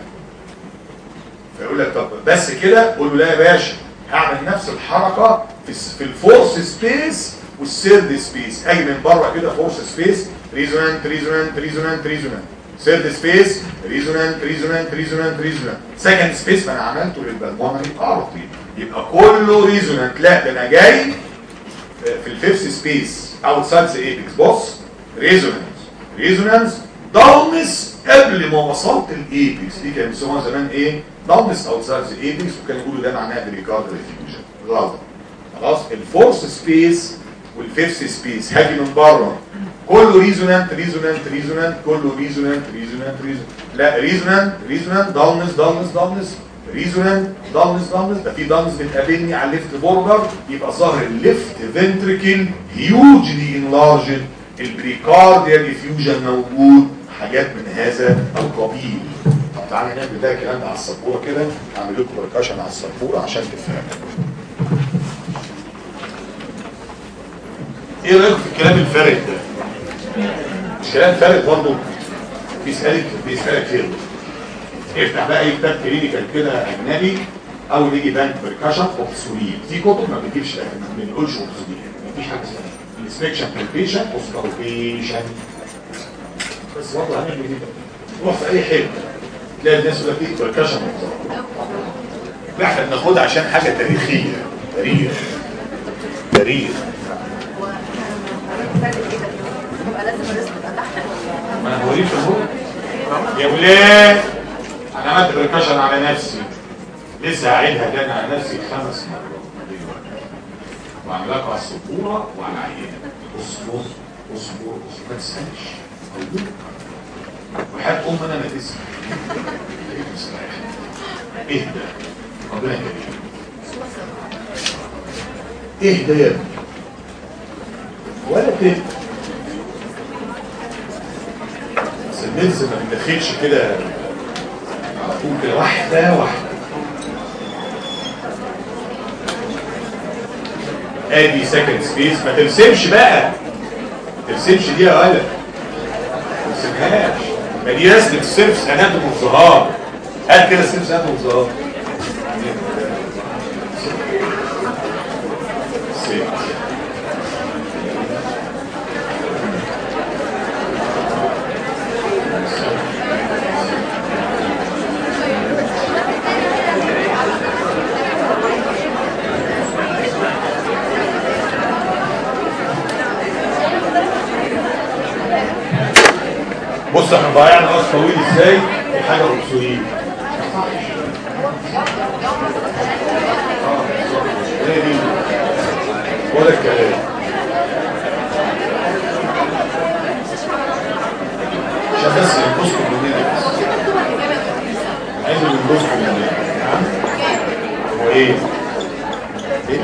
فيقول لك طب بس كده قول له لا يا باشا هعمل نفس الحركه في الس- في الفورس سبيس والسيرد سبيس اجي من بره كده فورس سبيس ريزونانت ريزونانت ريزونانت ريزونانت سيرد سبيس ريزونانت ريزونانت ريزونانت ريزونانت سكند سبيس ما انا عملته للبلمونري ارتري يبقى كله ريزونانت لا ده انا جاي في الفيفث سبيس اوتسايد ذا ايبكس بص ريزونانس ريزونانس داونس قبل ما وصلت الايبكس دي كانوا بيسموها زمان ايه داونس اوتسايد ذا ايبكس وكانوا يقولوا ده معناها بريكارد ريفيوجن غلط خلاص الفورث سبيس والفيفث سبيس هاجي من بره كله ريزونانت ريزونانت ريزونانت كله ريزونانت ريزونانت ريزونانت لا ريزونانت ريزونانت داونس داونس داونس ريزونانت داونس داونس ده في داونس بتقابلني على الليفت بوردر يبقى ظاهر الليفت فنتريكل هيوجلي انلارجد البريكارديال افيوجن موجود حاجات من هذا القبيل طب تعالى نعمل ده الكلام ده على السبوره كده اعمل لكم بركاشن على السبوره عشان تفهموا ايه رايكم في الكلام الفارغ ده مش كلام فارغ برضه بيسالك بيسالك كده افتح بقى اي كتاب كلينيكال كده اجنبي اول يجي بانك بركاشن اوبسوليت في كتب ما بتجيبش ما بنقولش اوبسوليت مفيش حاجه اسمها انسبكشن بالبيشن اوبسوليشن بس برضه هنعمل ايه روح في اي حته تلاقي الناس يقول لك ايه بركاشن لا احنا بناخدها عشان حاجه تاريخيه تاريخ تاريخ ما انا بوريك اهو يا ولاد انا عملت بركشن على نفسي لسه هعيدها تاني على نفسي خمس مرات وعملها على السبوره وعلى العينه اصبر اصبر اصبر ما تسالش أقول. وحياه ام انا ما تسال اهدى ربنا يكرمك اهدى يا ابني ولا تهدى بس النفس ما بتدخلش كده على طول كده واحدة واحدة ادي سكند سبيس ما ترسمش بقى ما ترسمش دي يا ولد ما ترسمهاش ما دي رسمة السيرفس اناتوم والظهار هات كده السيرفس اناتوم والظهار سيرفس. بص احنا ضيعنا وقت طويل ازاي في حاجه اوبسوليت هو ده الكلام عشان بس ينقصكم مننا بس عايز ينقصكم مننا نعم هو ايه؟ ايه؟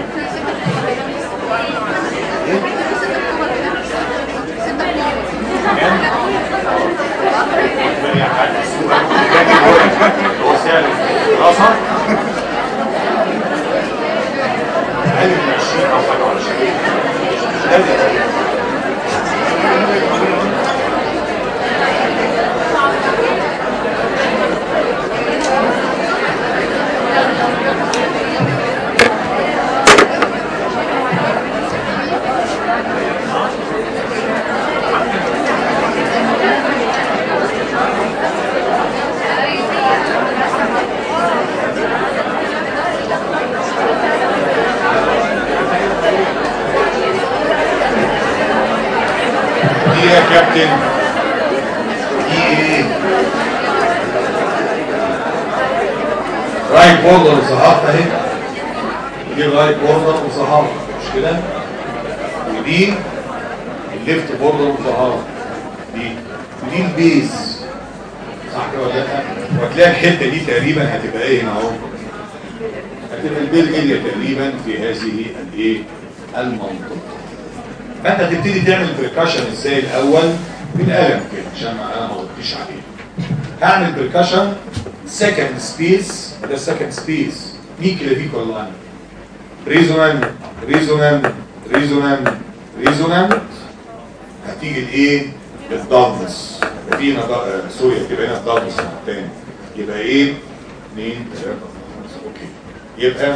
هو سعر دراسة أقل من 20 أو حاجة وعشرين دي يا كابتن دي ايه رايت بوردر وصحافة اهي دي رايت بوردر وصحافة مش كده ودي الليفت بوردر وصحافة دي ودي البيز صح كده ولا لا وهتلاقي الحته دي تقريبا هتبقى ايه هنا اهو هتبقى البيل اريا تقريبا في هذه الايه المنطقه فانت هتبتدي تعمل بريكاشن ازاي الاول بالقلم كده عشان ما انا ما غلطتش عليه هعمل بريكاشن سكند سبيس ده السكند سبيس مين كلافيكول لاين ريزونانت ريزونانت ريزونانت ريزونانت هتيجي الايه الضغمس في هنا ض- سوري يبقى هنا الضغمس تاني يبقى ايه 2 3 5 اوكي يبقى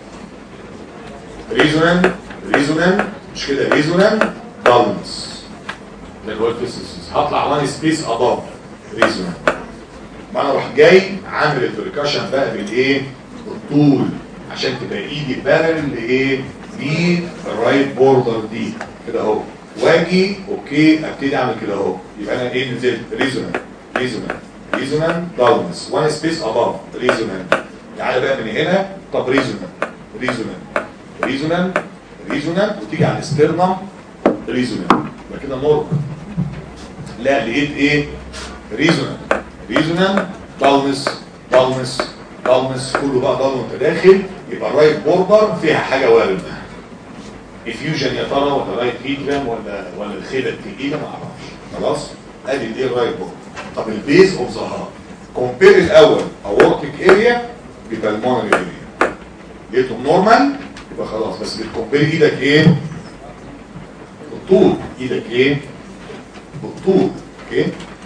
ريزونانت ريزونانت مش كده ريزونانت بالانس ده اللي هو الفيسيس هطلع وان سبيس اباف ريزونانت ما انا اروح جاي عامل البركشن بقى بالايه بالطول عشان تبقى ايدي بارل لايه للرايت بوردر دي كده اهو واجي اوكي ابتدي اعمل كده اهو يبقى انا ايه نزلت ريزونانت ريزونانت ريزونانت بالانس وان سبيس اباف ريزونانت تعالى بقى من هنا طب ريزونانت ريزونانت ريزونانت ريزونانت وتيجي على الاسترنم ريزونانت يبقى كده نورمال لا لقيت ايه ريزونانت ريزونانت دالنس دالنس دالنس كله بقى ضل وانت داخل يبقى الرايت بوردر فيها حاجه وارده افيوجن يا ترى ولا رايت هيدرام ولا ولا الخيله الثقيله ما اعرفش خلاص ادي الايه الرايت بوردر طب البيز اوف ذا هارت كومبير الاول اورتيك اريا ببلمونري اريا لقيته نورمال يبقى خلاص بس بتكومبير ايدك ايه بالطول ايدك ايه بالطول اوكي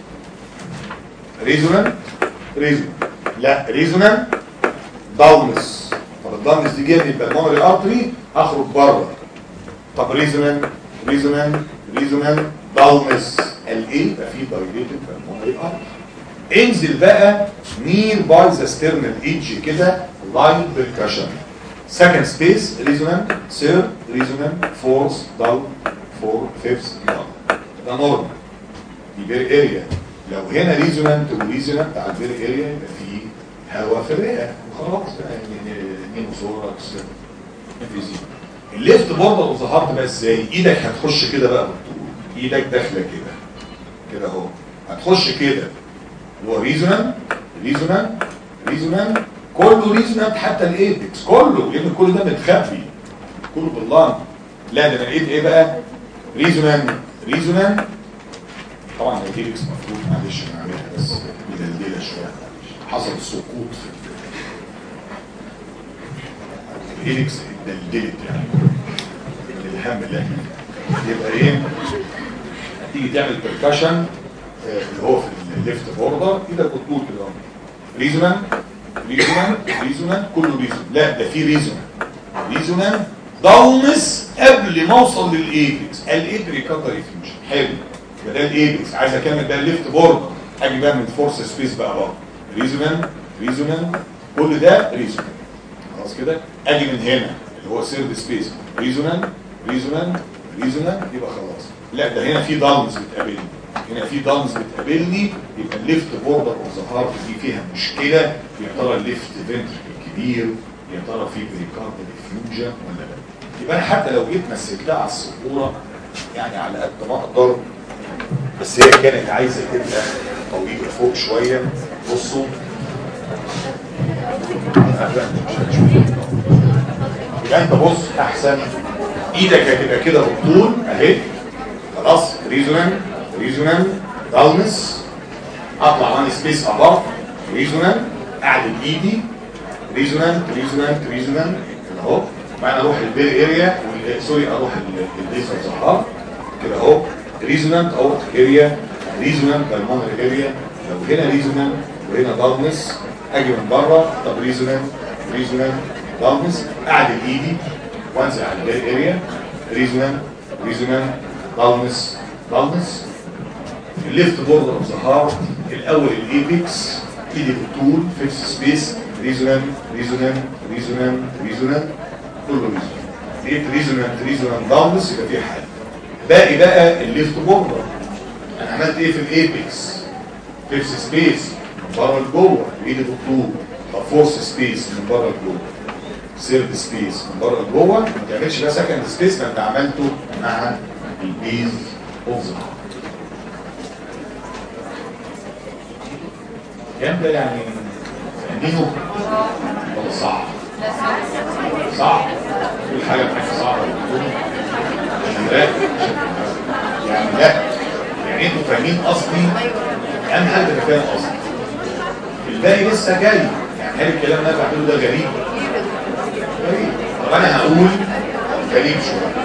ريزونانت ريزونانت لا ريزونانت داونس طب الداونس دي جايه من البلمونري ارتري اخرج بره طب ريزونانت ريزونانت ريزونانت داونس الايه يبقى في دايليتد بالمونري ارتري انزل بقى نير باي ذا ستيرنال ايدج كده لاين بركشن سكند سبيس ريزونانت ثيرد ريزونانت فورث داون فور فيفث داون ده نورمال دي بير اريا لو هنا ريزونانت وريزونانت على البير اريا يبقى في هواء في الرئه وخلاص بقى يعني نيموثوركس انفيزيم الليفت برضه ظهرت بقى ازاي ايدك هتخش كده بقى بالطول ايدك داخله كده كده اهو هتخش كده هو ريزونانت ريزونانت ريزونانت كله ريزونانت حتى الايبكس كله لان كل ده متخبي كله بالله لا ده انا لقيت ايه بقى ريزونانت ريزونانت طبعا الايبكس مفروض معلش انا عاملها بس مدلدله شويه معلش حصل سقوط في الايبكس اتدلدلت يعني من الهم اللي احنا فيه. يبقى ايه هتيجي تعمل بركشن اللي هو في الليفت بوردر ايدك بتطول كده اهو ريزونانت ريزونانت ريزونانت كله ريزونانت لا ده في ريزونانت ريزونانت داونس قبل ما اوصل للايبكس الايبري كاتر فيوجن حلو يبقى ده الايبكس عايز اكمل بقى الليفت بوردر اجي بقى من فورس سبيس بقى برضه ريزونانت ريزونانت كل ده ريزونانت خلاص كده اجي من هنا اللي هو سيرد سبيس ريزونانت ريزونانت ريزونانت يبقى خلاص لا ده هنا في داونز بتقابلني هنا في داونز بتقابلني يبقى الليفت بوردر اوف ذا هارت دي فيها مشكله يا ترى الليفت فنتركل كبير يا ترى في بريكاردال افيوجن ولا لا يبقى انا حتى لو جيت مثلتها على السبوره يعني على قد ما اقدر بس هي كانت عايزه تبقى طويله فوق شويه بصوا يبقى انت بص احسن ايدك هتبقى كده بالطول اهي خلاص ريزونان ريزونان دالنس اطلع وان سبيس اباف ريزونان اعدل ايدي ريزونان ريزونان ريزونان اهو بعدين اروح البير اريا سوري اروح البيس الزهار كده اهو ريزونانت اورت اريا ريزونانت بالمونر اريا لو هنا ريزونانت وهنا دالنس اجي من بره طب ريزونانت ريزونانت دالنس اعدل ايدي وانزل على البير اريا ريزونانت ريزونانت دالنس دالنس الليفت بوردر اوف ذا هارت الاول الايبكس ايدي بالطول فيكس سبيس ريزونانت ريزونانت ريزونانت ريزونانت كله ريزونانت لقيت ريزونانت ريزونانت داونس يبقى في حل باقي بقى الليفت بوردر انا عملت ايه في الايبكس فيكس سبيس من بره لجوه ايدي بالطول طب فورس سبيس من بره لجوه سيرد سبيس من بره لجوه ما تعملش بقى سكند سبيس ما انت عملته مع البيز اوف ذا هارت كام ده يعني فاهمينه ولا صعب صعب كل حاجه معاك صعبه عشان لا يعني لا يعني انتوا فاهمين قصدي اهم حاجه تبقى فاهم قصدي الباقي لسه جاي يعني هل الكلام اللي انا بعمله ده غريب غريب طب انا هقول غريب شويه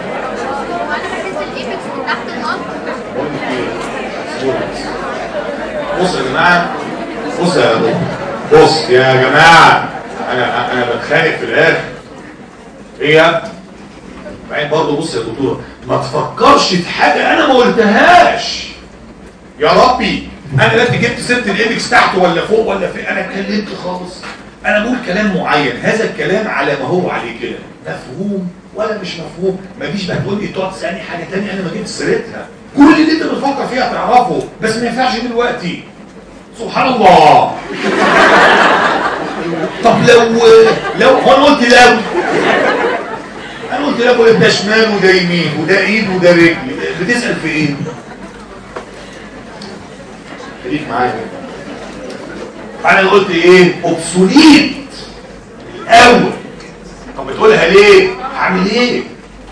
بقول لك ايه بص يا جماعه بص يا دكتور بص يا جماعة انا انا بتخانق في الاخر هي بعدين برضه بص يا دكتور ما تفكرش في حاجة انا ما قلتهاش يا ربي انا لا جبت سيره الايبكس تحته ولا فوق ولا في انا اتكلمت خالص انا بقول كلام معين هذا الكلام على ما هو عليه كده مفهوم ولا مش مفهوم ما تجيش بقى تقول لي تقعد تسالني حاجه ثانيه انا ما جبت سيرتها كل اللي انت بتفكر فيها تعرفه بس ما ينفعش دلوقتي سبحان الله طب لو لو هو انا قلت لو انا قلت لو ده شمال وده يمين وده ايد وده رجل بتسال في ايه خليك معايا انا قلت ايه اوبسوليت الاول طب بتقولها ليه هعمل ايه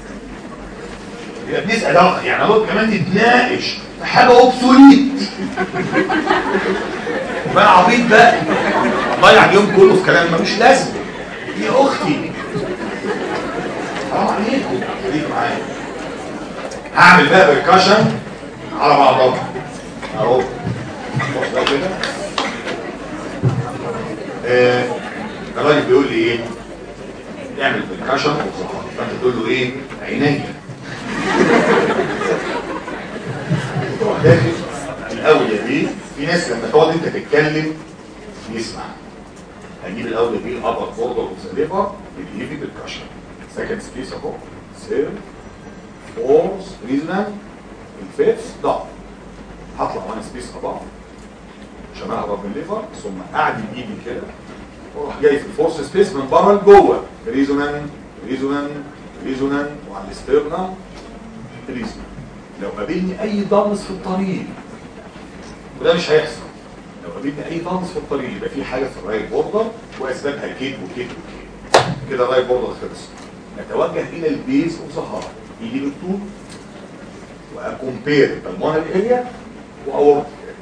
يبقى بنسال اخر يعني هو كمان نتناقش في حاجه اوبسوليت بقى عبيط بقى ضيع اليوم كله في كلام ملوش لازمه يا اختي حرام عليكم خليك معايا هعمل بقى بركشن على بعضها اهو بص بقى كده آه، الراجل بيقول لي ايه اعمل بركشن فانت تقول له ايه عينيا تروح داخل الاولى دي في ناس لما تقعد انت تتكلم يسمع هجيب الاولى دي الابر بوردر والسليفر بالايدي بالكشن سكند سبيس اهو سير فورس ريزنال الفيفث ضغط هطلع وانا سبيس اباف عشان اهرب من الليفر ثم اعدل ايدي كده واروح جاي في الفورس سبيس من بره لجوه ريزونان ريزونان ريزونان وعلى الاسترنا ريزونان لو قابلني اي ضمس في الطريق وده مش هيحصل لو قابلني اي ضمس في الطريق يبقى في حاجه في الرايت بوردر واسبابها كيد وكيد وكيد كده الرايت بوردر خلص نتوجه الى البيز اوف ذا هارت يجي بالطول واكومبير بالمونر اريا واورت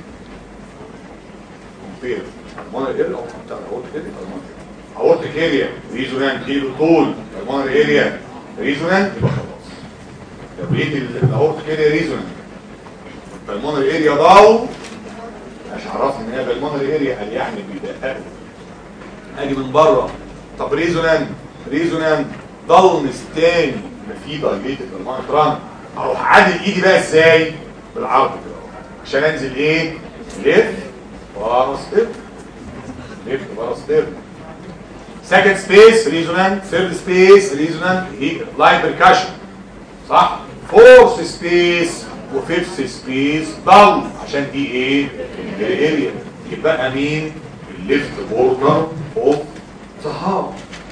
كومبير بالمونر اريا او بتاع اورت اريا اورتيك اريا ريزونانت كيلو طول بالمونر اريا ريزونانت يبقى خلاص لو لقيت الاورتيك اريا ريزونانت بالمونر اريا ضاو مش عرفني ان هي بالمونر اريا قال يعني بيدققوا اجي من بره طب ريزونانت ريزونانت ضلمس تاني يبقى في دايليتد بالمونر تران اروح عادل ايدي بقى ازاي بالعرض كده اهو. عشان انزل ايه ليفت ورا ستيب ليفت ورا ستيب سكند سبيس ريزونانت ثيرد سبيس ريزونانت لايت بركاشن صح فورث سبيس وفيفث سبيس ضل عشان دي ايه الاريا يبقى مين الليفت بوردر اوف ذا هارت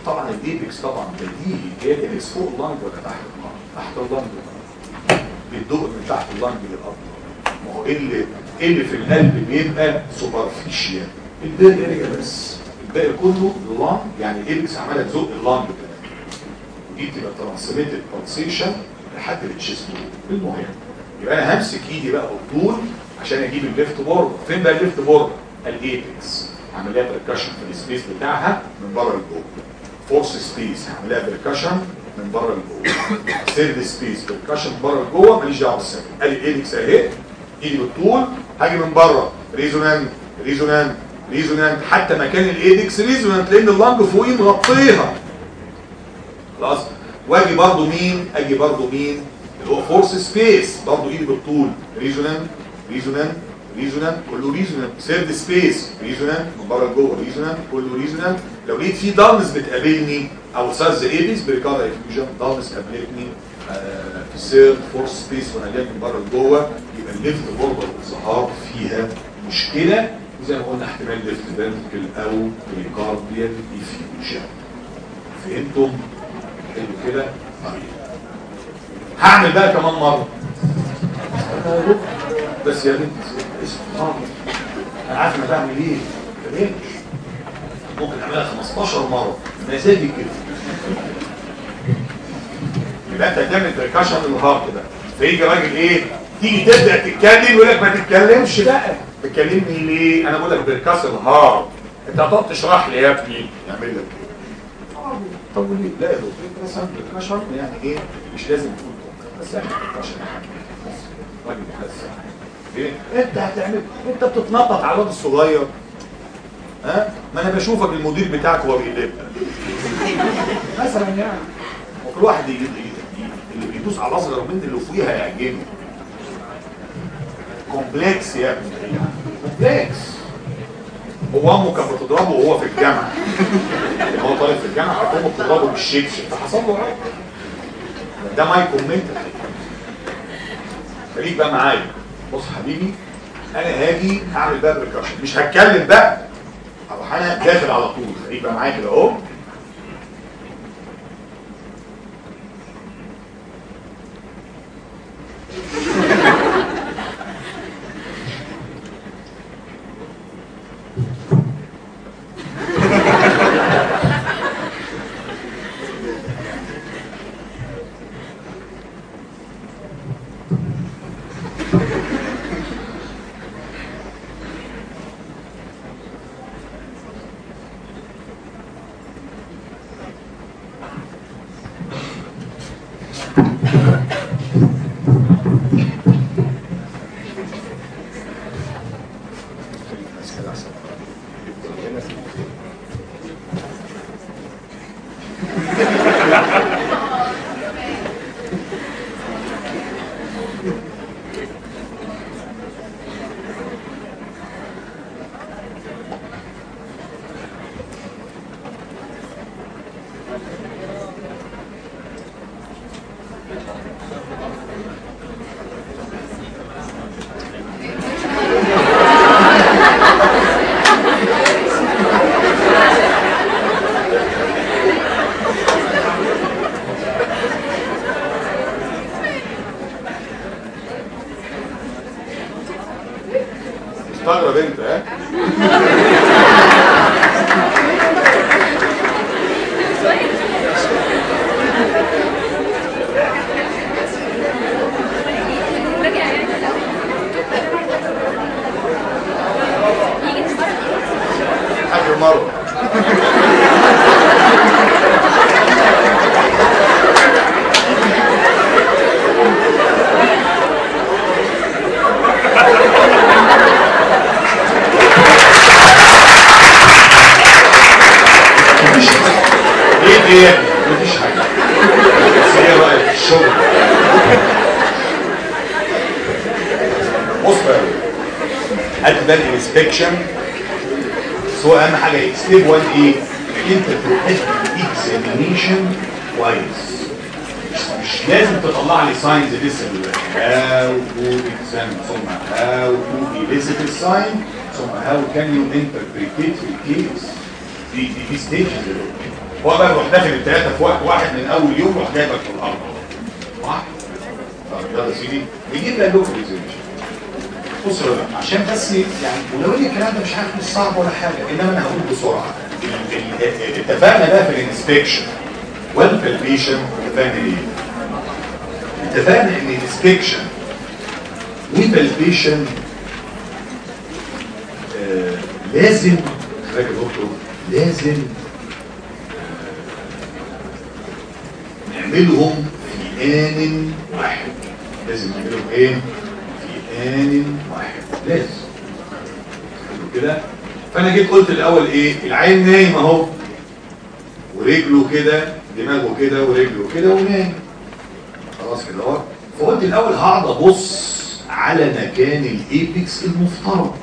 طبعا الايبكس طبعا بديهي هي الاكس فوق اللنج ولا تحت اللنج تحت اللنج بيدق من تحت اللنج للارض ما هو ايه اللي ايه اللي في القلب بيبقى سوبرفيشيال الباقي ارجع بس الباقي كله اللنج يعني الايبكس عماله تزق اللنج كده دي بتبقى ترانسميتد بالسيشن لحد التشيست المهم يبقى انا همسك ايدي بقى بالطول عشان اجيب الليفت بورد فين بقى الليفت بورد الايبكس هعمل لها بركشن في السبيس بتاعها من بره لجوه فورس سبيس هعمل لها بركشن من بره لجوه سيرد سبيس بركشن من بره لجوه ماليش دعوه بالسبب ادي الايبكس اهي ايدي بالطول هاجي من بره ريزونانت ريزونانت ريزونانت حتى مكان الايبكس ريزونانت لان اللنج فوقيه مغطيها خلاص واجي برضو مين اجي برضو مين اللي هو فورس سبيس برضو ايدي بالطول ريزونانت ريزونانت ريزونانت كله ريزونانت سيرد سبيس ريزونانت من بره لجوه ريزونانت كله ريزونانت لو لقيت في دارنس بتقابلني او ساز ايبيس بريكارد افيوجن دارنس قابلتني آه في السيرد فورس سبيس وانا جاي من بره لجوه يبقى الليفت بوردر الظهار فيها مشكله زي ما قلنا احتمال ليفت فنتركل او بريكارديال افيوجن فهمتم؟ حلو كده؟ طيب هعمل بقى كمان مره بس يا بنت اسمع انا عارف انا بعمل ايه ما تبينش ممكن اعملها 15 مره مزاجي كده يبقى انت هتعمل بركاشن الهارت ده فيجي راجل ايه تيجي تبدا تتكلم يقول لك ما تتكلمش بقى تكلمني ليه انا بقول لك بركاس الهارت انت هتقعد تشرح لي يا ابني يعمل لك ايه طب ليه لا يا دكتور بس بركاشن يعني ايه مش لازم تقول بس يعني بركاشن راجل بس ايه انت هتعمل انت بتتنطط على الواد الصغير ها ما انا بشوفك المدير بتاعك وهو بيقلب مثلا يعني وكل واحد يجي اللي بيدوس على الاصغر من اللي فوقيها يعجبه كومبلكس يا ابني كومبلكس هو امه كانت بتضربه وهو في الجامعه لما هو طالب في الجامعه كانت امه بتضربه بالشبشب فحصل له عقد ده ماي كومنت خليك بقى معايا بص حبيبي انا هاجي هعمل بقى بريكاشن مش هتكلم بقى اروح انا داخل على طول خليك بقى معايا كده اهو استغرب انت ها اخر مره مفيش حاجه ايه ايه مفيش حاجه بس هي رايك في الشغل بص بقى هات بقى الانسبكشن بس هو اهم حاجه ايه ستيب 1 ايه انت تحط الاكزامينيشن كويس مش, مش لازم تطلع لي ساينز لسه دلوقتي هاو تو اكزامين ثم هاو تو elicit الساين ثم هاو كان يو انتربريتيت في الكيس دي دي دي ستيج هو بقى يروح داخل الثلاثه في وقت واحد من اول يوم يروح جايبك في الارض صح؟ طب يلا يا سيدي نجيب لها لوكاليزيشن بص يا جماعة، عشان بس يعني ولو ان الكلام ده مش عارف مش صعب ولا حاجه انما انا هقول بسرعه ال- ال- اتفقنا بقى في الانسبكشن والبالبيشن اتفقنا ايه؟ اتفقنا ان الانسبكشن والبالبيشن آه لازم فاكر يا دكتور لازم آه، نعملهم في آن واحد لازم نعملهم ايه؟ في آن واحد لازم حلو كده فانا جيت قلت الاول ايه العين نايم اهو ورجله كده دماغه كده ورجله كده ونايم خلاص كده اهو فقلت الاول هقعد ابص على مكان الايبكس المفترض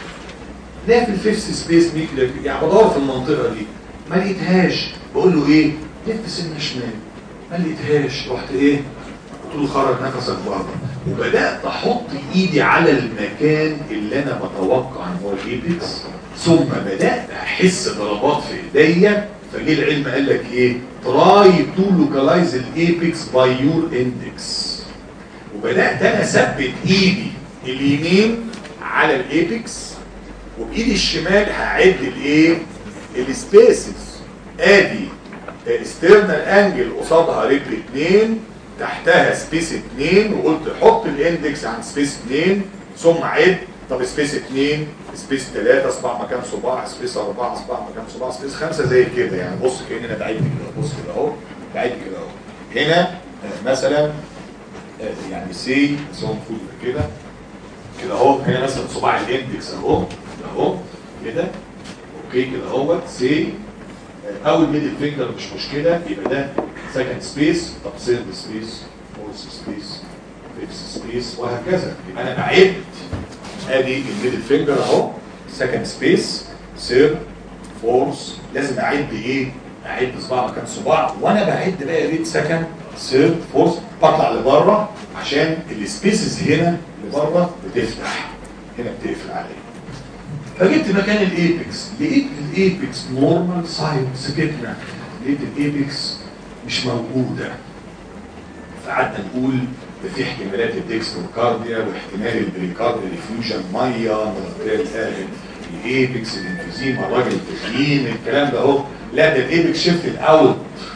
لا في الفيفث سبيس ميك يعني بدور في المنطقه دي ما لقيتهاش بقول له ايه لف سنه شمال ما لقيتهاش رحت ايه قلت له خرج نفسك بره وبدات احط ايدي على المكان اللي انا بتوقع ان هو الايبكس ثم بدات احس ضربات في ايديا فجه العلم قال لك ايه تراي تو لوكالايز الايبكس باي يور اندكس وبدات انا اثبت ايدي اليمين على الايبكس وبايدي الشمال هعد الايه السبيسز ادي استرنال انجل قصادها رجل 2 تحتها سبيس 2 وقلت حط الاندكس عن سبيس 2 ثم عد طب سبيس 2 سبيس 3 اصبع مكان صباع سبيس 4 اصبع مكان صباع سبيس 5 زي كده يعني بص كاني انا بعد كده بص كده اهو بعد كده اهو هنا آه، مثلا آه، يعني سي سو المفروض يبقى كده كده اهو هنا مثلا صباع الاندكس اهو كده اهو كده اوكي كده اهو سي اول ميدل فينجر مش مشكله يبقى ده سكند سبيس طب سيرد سبيس فورث سبيس فيفث سبيس وهكذا يبقى انا بعد ادي الميدل فينجر اهو سكند سبيس سيرد فورث لازم اعد ايه؟ اعد صباع مكان صباع وانا بعد بقى ريت سكند سيرد فورث بطلع لبره عشان السبيسز هنا لبره بتفتح هنا بتقفل عليا فجبت مكان الايبكس لقيت الايبكس نورمال سايد سكتنا لقيت الايبكس مش موجوده فقعدنا نقول ده في احتمالات الديكستروكارديا واحتمال البريكارديا ديفيوجن ميه من الايبكس الانفيزيما الراجل التخين الكلام ده اهو لا ده الايبكس شيفت الاوت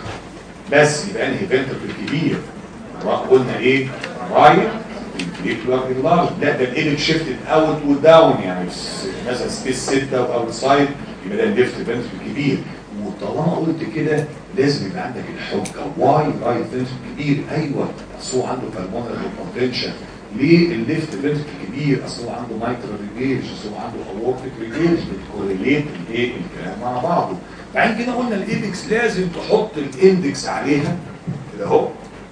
بس يبقى انهي فنتركل كبير قلنا ايه رايت الفليكولار انلارج لا ده الايبك شيفت اوت وداون يعني س- مثلا سبيس 6 واوت سايد يبقى ده الليفت فنتركل كبير وطالما قلت كده لازم يبقى عندك الحجه واي رايت فنتركل كبير ايوه اصل هو عنده بالمونري هايبرتنشن ليه الليفت فنتركل كبير اصل هو عنده مايترال ريجيج اصل هو عنده اورتيك ريجيج بتكوريليت الايه الكلام مع بعضه بعدين كده قلنا الايبكس لازم تحط الاندكس عليها كده اهو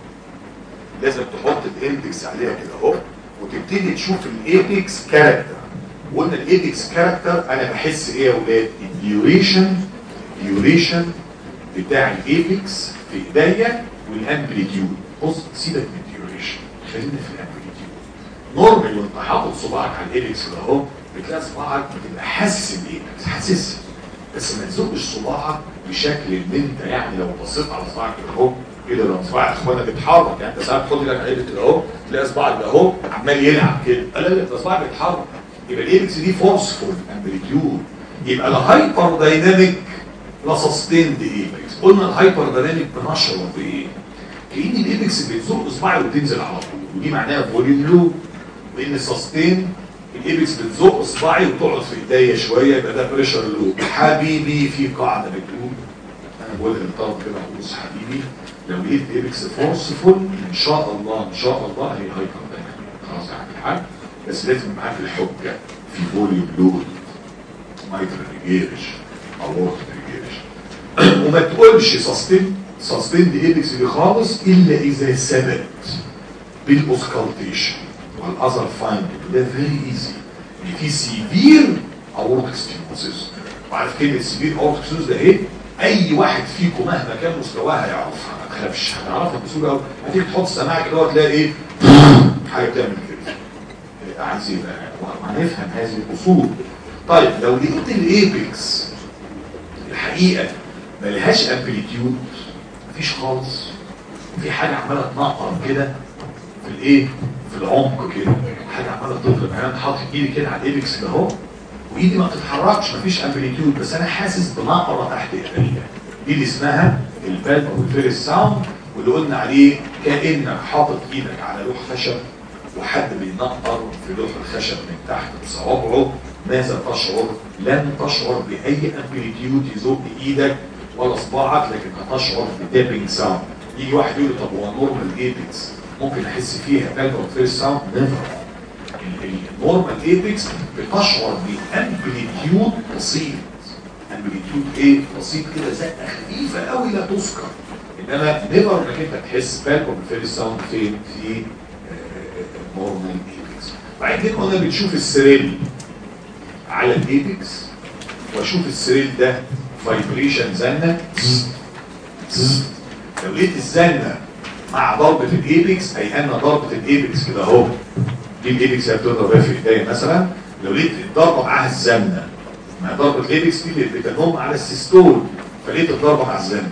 لازم تحط الاندكس عليها كده اهو وتبتدي تشوف الايبكس كاركتر وقلنا الايبكس كاركتر انا بحس ايه يا اولاد الديوريشن الديوريشن بتاع الايبكس في ايديا والامبليتيود بص سيبك من الديوريشن خلينا في الامبليتيود نورمال وانت حاطط صباعك على الايبكس كده اهو بتلاقي صباعك بتبقى حاسس الايبكس حاسسها بس ما تزقش صباعك بشكل ان انت يعني لو بصيت على صباعك كده اهو كده لو صباع اخوانا بيتحرك يعني انت ساعات تحط ايدك على ايدك كده اهو تلاقي صباعك ده اهو عمال يلعب كده لا لا ده صباعك بيتحرك يبقى الايبكس دي فورسفول امبليتيود يبقى لا هايبر دايناميك لا سستيند ايبكس قلنا الهايبر دايناميك بنشره بايه؟ كأن الايبكس بتزق صباعي وبتنزل على طول ودي معناها فوليوم لو وان السستين الايبكس بتزق صباعي وتقعد في ايديا شويه يبقى ده بريشر لو حبيبي في قاعده بتقول انا بقول للطلب كده بص حبيبي لو لقيت ايبكس فورسفول ان شاء الله ان شاء الله هي هايبر دايناميك خلاص يا عم الحاج بس لازم معاك الحجه في فوليوم لود مايتر ريجيرش او وورد ريجيرش وما تقولش سستين سستين دي ايبكس دي خالص الا اذا ثبت بالاوسكالتيشن والاذر فايندنج ده فيري ايزي ان في سيفير اورتيك ستينوسيس وعارف كلمه سيفير اورتيك ستينوسيس ده ايه؟ اي واحد فيكم مهما كان مستواه هيعرفها ما تخافش هتعرفها بسهوله قوي هتيجي تحط سماعه كده وتلاقي ايه؟ حاجه بتعمل كده إيه، عايز ايه بقى؟ وهنفهم هذه الاصول طيب لو لقيت الايبكس الحقيقه ملهاش امبليتيود مفيش خالص في حاجه عماله تنقر كده في الايه في العمق كده حاجه عماله تضرب يعني انا حاطط ايدي كده على الايبكس ده اهو وايدي ما بتتحركش مفيش امبليتيود بس انا حاسس بنقره تحت ايديا دي اللي اسمها البالب والفيرس ساوند واللي قلنا عليه كانك حاطط ايدك على لوح خشب وحد بينقر في لوح الخشب من تحت بصوابعه ماذا تشعر؟ لن تشعر باي امبليتيود يزق ايدك ولا صباعك لكن هتشعر بدابنج ساوند يجي واحد يقول لي طب هو نورمال ايبكس ممكن احس فيها بالب والفيرس ساوند نيفر النورمال ايبكس بتشعر بامبليتيود بسيط امبليتيود ايه بسيط كده زقه خفيفه قوي لا تذكر انما نيفر انك انت تحس بالكم بالفيرس ساوند فين في نورمال ايبكس بعدين قلنا بنشوف السريل على الايبكس واشوف السريل ده فايبريشن زنه لو لقيت الزنه مع ضربه الايبكس اي ان ضربه الايبكس كده اهو دي الايبكس اللي بتضرب بيها في ايديا مثلا لو لقيت الضربه معاها الزنه مع ضربه الايبكس دي اللي بتنهم على السيستول فلقيت الضربه مع الزنه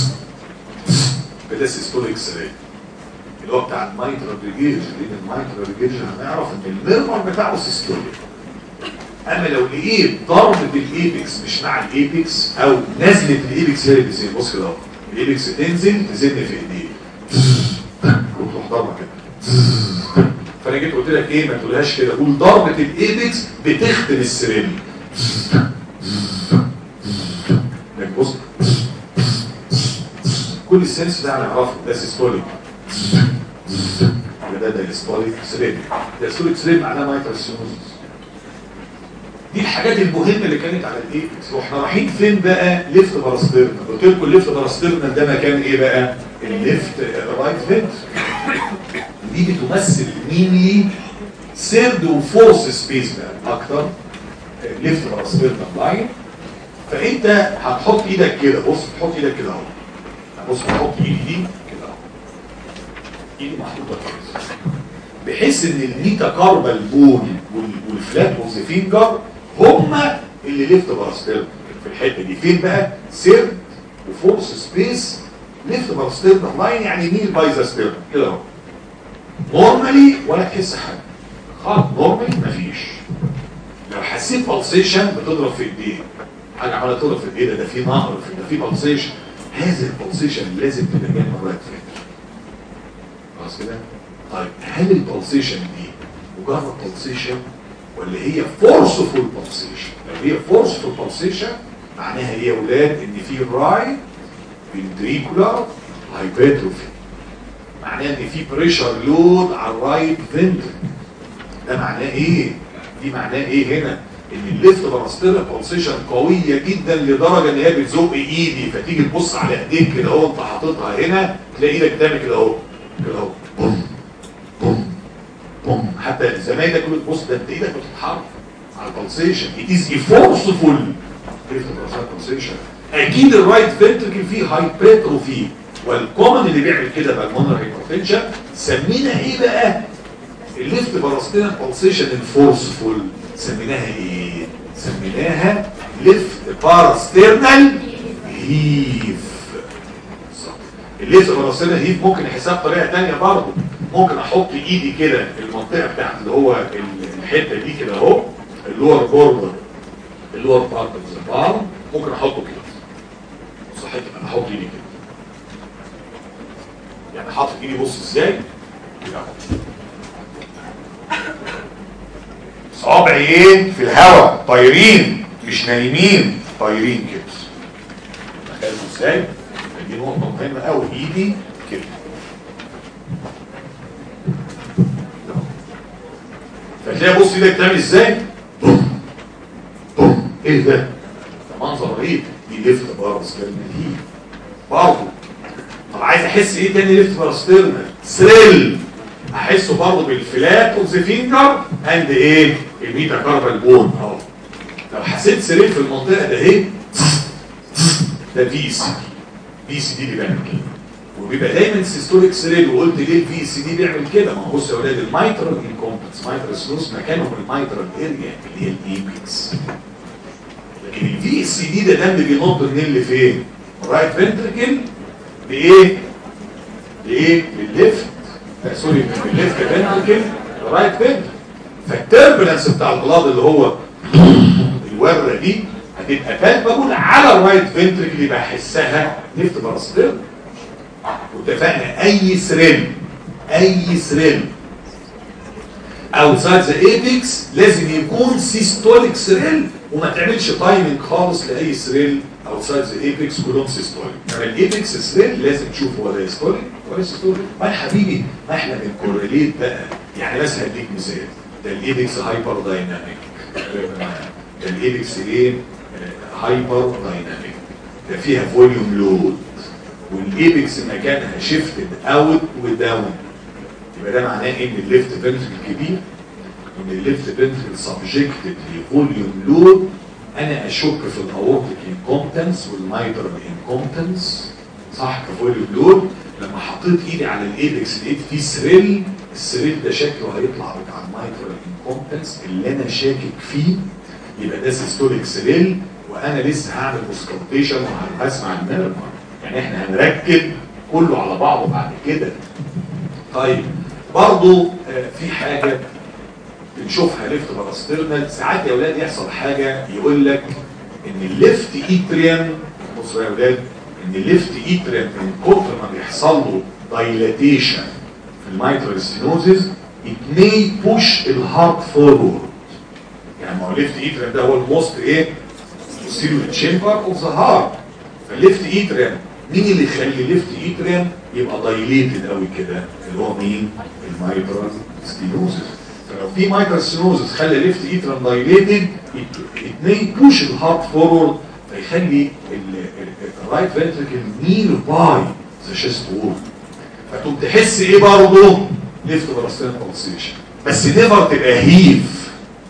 فده سيستول اكس راي اللي هو بتاع المايترال ريجيج لان المايترال ريجيج هنعرف ان الميرمر بتاعه سيستول اما لو لقيت ضربه الايبكس مش مع الايبكس او نزله الايبكس هي اللي بتزيد بص كده اهو الايبكس تنزل تزن في ايديه وتروح ضربه كده فانا جيت قلت لك ايه ما تقولهاش كده قول ضربه الايبكس بتختم السرير لكن بص كل السنس ده هنعرفه ده سيستوليك ده ده سيستوليك سرير ده سيستوليك سرير معناه مايترال سينوزس دي الحاجات المهمه اللي كانت على الايبكس واحنا رايحين فين بقى ليفت باراستيرنال قلت لكم الليفت باراستيرنال ده مكان ايه بقى الليفت رايت فينت دي بتمثل مينلي سيرد وفورس سبيس بقى اكتر ليفت باراستيرنال لاين فانت هتحط ايدك كده بص تحط ايدك كده اهو بص هحط ايدي دي كده اهو ايدي محطوطه كده بحيث ان الميتاكاربال بون والفلات اوف ذا فينجر هما اللي ليفت باراستيرنال في الحته دي فين بقى سيرد وفورس سبيس ليفت باراستيرنال لاين يعني مين بايزا ستيرنال كده اهو نورمالي ولا تحس حاجه خالص نورمالي مفيش لو حسيت بالسيشن بتضرب في ايديه حاجه عماله تضرب في ايديه ده في نهر في ده في بالسيشن هذا البالسيشن لازم تبقى جايه من الرايت فينجر خلاص كده طيب هل البالسيشن دي مجرد بالسيشن ولا هي فورسفول بالسيشن لو هي فورسفول بالسيشن معناها ايه يا اولاد ان في رايت فنتريكولار هايبرتروفي معناه ان في بريشر لود على الرايت فنتر ده معناه ايه دي معناه ايه هنا ان الليفت باراستيرال بالسيشن قويه جدا لدرجه ان هي بتزق ايدي فتيجي تبص على ايديك كده اهو انت حاططها هنا تلاقي ايدك بتعمل كده اهو كده اهو بوم بوم بوم حتى زمايلك يقولوا تبص ده انت ايدك بتتحرك على البلسيشن ات از فورسفول ليفت باراستيرال بالسيشن اكيد الرايت فنتركل فيه هايبرتروفي والكومن اللي بيعمل كده بالمونر هايبرتنشن سمينا ايه بقى الليفت باراستينال بالسيشن الفورسفول سميناها ايه سميناها ليفت باراستيرنال هيف الليفت باراستيرنال هيف ممكن نحسها بطريقه ثانيه برضه ممكن احط ايدي كده المنطقه بتاعت اللي هو الحته دي كده اهو اللور بوردر اللور بارت اوف ذا بارم ممكن احطه كده صحيح انا احط ايدي كده يعني حاطط ايدي بص ازاي صوابعي ايه في الهواء طايرين مش نايمين طايرين كده تخيلوا ازاي دي نقطه مهمه قوي ايدي كده فتلاقي بص ايدك تعمل ازاي بوم بوم ايه ده ده منظر رهيب دي ليفت بارس كلمه دي برضه طب عايز احس ايه تاني ليفت باراستيرنال ثريل احسه برضه بالفلات اوف ذا فينجر اند ايه الميتا كاربال بون اهو لو حسيت ثريل في المنطقه ده اهي ده في سي دي في سي دي اللي بيعمل كده وبيبقى دايما سيستوليك ثريل وقلت ليه الفي سي دي بيعمل كده ما هو بص يا اولاد المايترال انكومبتنس مايترال سلوس مكانه في المايترال اريا اللي هي الايبكس لكن الفي سي دي ده دم بينط منين لفين؟ الرايت فنتركل لايه لايه للليفت آه، سوري من الليفت فنتركل للرايت فنتركل فالتربلنس بتاع البلاد اللي هو الوره دي هتبقى بالبابول على الرايت فنتركل يبقى احسها ليفت باراستيرن واتفقنا اي سريل اي سريل اوتسايد ذا ايبكس لازم يكون سيستوليك سريل وما تعملش تايمنج خالص لاي سريل اوتسايد ذا ايبكس كلهم سيستوليك يعني الايبكس سريل لازم تشوف هو ده سيستوليك ولا سيستوليك ما يا حبيبي ما احنا بنكورليت بقى يعني مثلا هديك مثال ده الايبكس هايبر دايناميك ده الايبكس ايه هايبر دايناميك ده فيها فوليوم لود والايبكس مكانها شيفتد اوت وداون يبقى ده معناه ان الليفت فنتركل كبير ان الليفت فنتركل سبجكتد لفوليوم لود انا اشك في الاورتيك انكومبتنس والمايترال انكومبتنس صح كفوليوم لود لما حطيت ايدي على الايبكس لقيت فيه سريل السريل ده شكله هيطلع بتاع المايترال انكومبتنس اللي انا شاكك فيه يبقى ده سيستوليك سريل وانا لسه هعمل اوسكالتيشن وهسمع النيرف يعني احنا هنركب كله على بعضه بعد كده طيب برضو آه، في حاجة بنشوفها ليفت باراسترنال ساعات يا اولاد يحصل حاجة يقول لك ان الليفت ايتريم بصوا يا اولاد ان الليفت ايتريم من كتر ما بيحصل له دايلاتيشن في المايترال ستينوزيس it may push الهارت فورورد يعني ما هو الليفت ايتريم ده هو الموست ايه posterior chamber of the heart فالليفت ايتريم مين اللي يخلي الليفت ايتريم يبقى دايليتد قوي كده اللي هو مين المايترال ستينوزس فلو في مايترال ستينوزس خلى الليفت ايتريم دايليتد اتنين بوش الهارت فورورد فيخلي الرايت فنتركل نير باي ذا شيست وول فتقوم تحس ايه برضه ليفت براستين بالسيشن بس نيفر تبقى هيف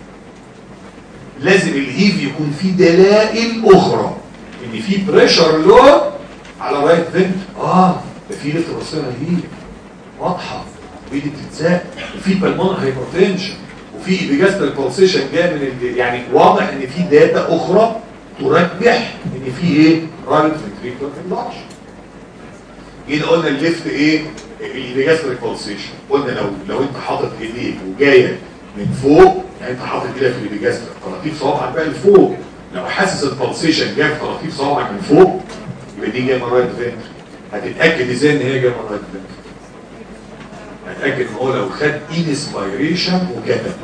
لازم الهيف يكون فيه دلائل اخرى ان في بريشر لود على رايت فنت اه ده في ليفت براستين هيف واضحه وايدي بتتزق وفي بالمونر هايبرتنشن وفي ايبيجاستريك بالسيشن جاي من ال- يعني واضح ان في داتا اخرى ترجح ان في ايه رايت فنتريكولار انلارج جينا قلنا الليفت ايه الايبيجاستريك بالسيشن قلنا لو لو انت حاطط ايديك وجايه من فوق يعني انت حاطط ايدك في الايبيجاستريك طراطيف صوابعك بقى لفوق لو حاسس البالسيشن جايه في طراطيف صوابعك من فوق يبقى دي جايه من رايت فنتري هتتاكد ازاي ان هي جايه من رايت فنتري هتاكد ان هو لو خد انسبيريشن وكتب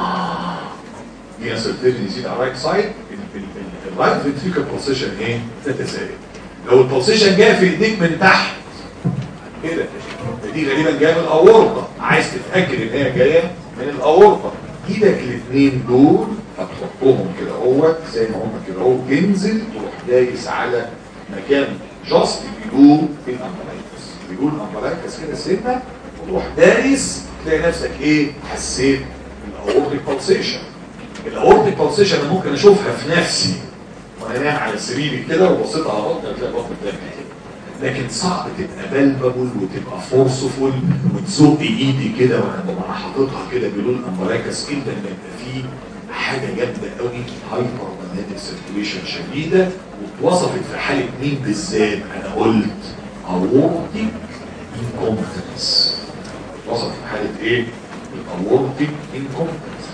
دي انسرتيرن يزيد على الرايت سايد الرايت فنتريكال بوزيشن ايه تتزايد لو البوزيشن جايه في ايديك من تحت كده دي غالبا جايه من الاورطه عايز تتاكد ان هي جايه من الاورطه ايدك الاثنين دول هتحطهم كده اهوت زي ما هم كده اهو تنزل تروح دايس على مكان جاست بيقول الامبلايكس بيقول الامبلايكس كده سنه وتروح دايس تلاقي نفسك ايه حسيت الاورتيك بالسيشن الاورتيك بالسيشن انا ممكن اشوفها في نفسي وانا نايم على سريري كده وبصيت على بطني هتلاقي بطني بتعمل كده لكن صعب تبقى بالبابل وتبقى فورسفول وتزق ايدي كده وانا وانا حاططها كده بلون امبراكس الا لما يبقى فيه حاجه جامده قوي هايبر ماجنتيك سيركيوليشن شديده واتوصفت في حاله مين بالذات انا قلت اورتيك انكومبتنس وصفت في حاله ايه؟ الاورتيك انكومبتنس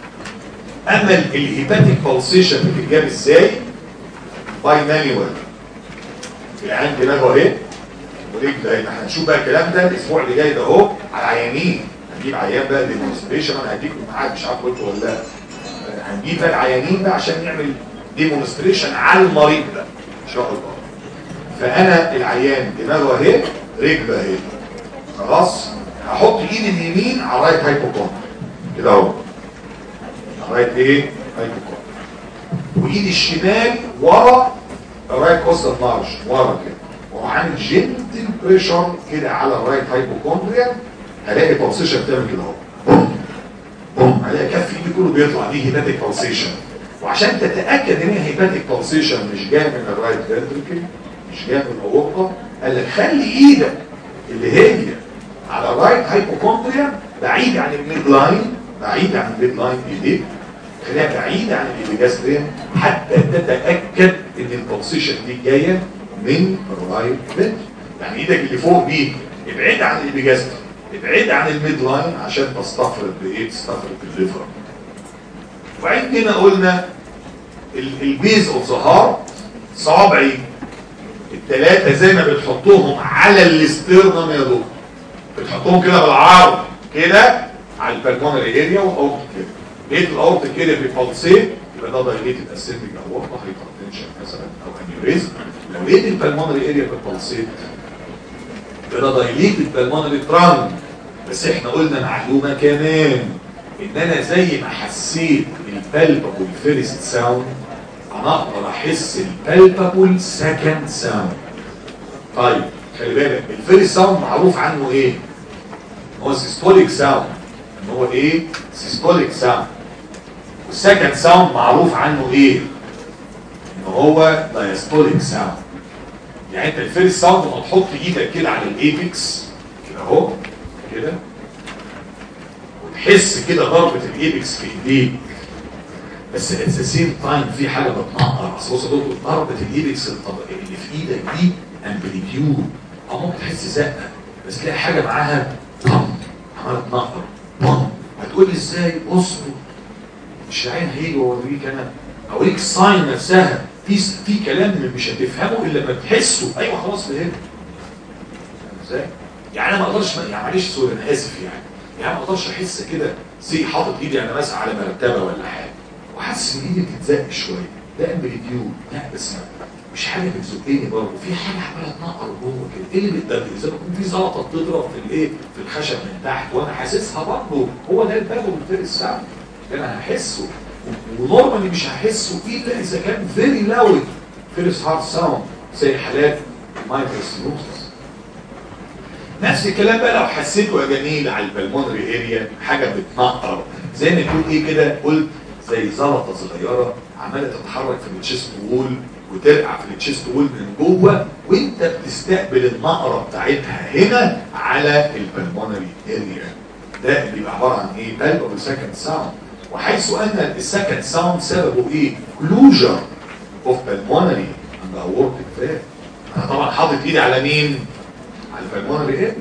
اما الهيباتيك بالسيشن بتتجاب ازاي؟ باي مانيوال العين دماغه اهي ورجل اهي احنا هنشوف بقى الكلام ده الاسبوع اللي جاي ده اهو على عيانين هنجيب عيان بقى ديمونستريشن انا هديكم معاك مش عارف قلت ولا لا هنجيب بقى العيانين بقى عشان نعمل ديمونستريشن على المريض ده ان شاء الله فانا العيان دماغه اهي رجله اهي خلاص هحط ايدي اليمين على الرايت هايبوكون كده اهو الرايت ايه هايبوكون وايدي الشمال ورا الرايت كوستال مارش ورا كده وعامل جنتل بريشر كده على الرايت هايبوكوندريا هلاقي بالسيشن بتعمل كده اهو بوم بوم هلاقي كف ايدي كله بيطلع دي هيباتيك بالسيشن وعشان تتاكد ان هي هيباتيك بالسيشن مش جايه من الرايت فنتريكل مش جايه من الاورطه قال لك خلي ايدك اللي هي على الرايت هايبوكوندريا بعيد عن الميد لاين بعيد عن الميد لاين ايديك خليها بعيدة عن الإبيجاستريا حتى تتأكد ان البوزيشن دي جاية من الرايت فنتركل يعني ايدك اللي فوق دي ابعد عن الابيجاستر ابعد عن الميد لاين عشان تستفرد بايه تستفرد بالليفر وبعدين هنا قلنا ال- البيز اوف ذا هارت صوابعي الثلاثه زي ما بتحطهم على الاسترنم يا دكتور بتحطهم كده بالعرض كده على البلمونري اريا والاورتيك كده لقيت الاورتيك اريا بيبلسيت يبقى ده دايليتد اسيمبليك اورتا هايبرتنشن مثلا او انيوريزم لو لقيت البلمونري اريا بيبلسيت يبقى ده دايليتد بالمونري ترانك بس احنا قلنا معلومه كمان ان انا زي ما حسيت البالبابول فيرست ساوند انا اقدر احس البالبابول سكند ساوند طيب خلي بالك الفيرست ساوند معروف عنه ايه هو سيستوليك ساوند ان هو ايه سيستوليك ساوند والسكند ساوند معروف عنه ايه ان هو دايستوليك ساوند يعني انت الفيرست ساوند لما تحط ايدك كده على الايبكس كده اهو كده وتحس كده ضربه الايبكس في ايديك بس ات ذا سيم تايم في حاجه بتنقر اصل بص يا دكتور ضربه الايبكس الطب- اللي في ايدك دي امبليتيود او ممكن تحس زقه بس تلاقي حاجه معاها بام عماله تنقر بام هتقول لي ازاي اصبر مش العين هيجي واوريك انا اوريك الساين نفسها في في كلام مش هتفهمه الا لما تحسه ايوه خلاص فهمت فاهم ازاي؟ يعني انا ما اقدرش يعني معلش سوري انا اسف يعني يعني ما اقدرش احس كده سي حاطط ايدي انا ماسك على مرتبه ولا حاجه وحاسس ان ايدي بتتزق شويه ده امبليتيود لا بس ما مش حاجه بتزقني برضه في حاجه عماله تنقر جوه كده ايه اللي بتدرب زي ما يكون في زلطه بتضرب في الايه في الخشب من تحت وانا حاسسها برضه هو ده الباب والفير الساوند انا هحسه ونورمالي مش هحسه الا اذا كان فيري لاود فيرس هارد ساوند زي حالات مايكروسينوسس نفس الكلام بقى لو حسيته يا جميل على البلمونري اريا حاجه بتنقر زي ما تقول ايه كده قلت زي زلطه صغيره عماله تتحرك في التشيست وول وترقع في التشيست وول من جوه وانت بتستقبل النقره بتاعتها هنا على البلمونري اريا ده بيبقى عباره عن ايه؟ بالبل سكند ساوند وحيث ان السكند ساوند سببه ايه؟ كلوجر اوف بالمونري اند اورتيك فات انا طبعا حاطط ايدي على مين؟ على البلمونري اريا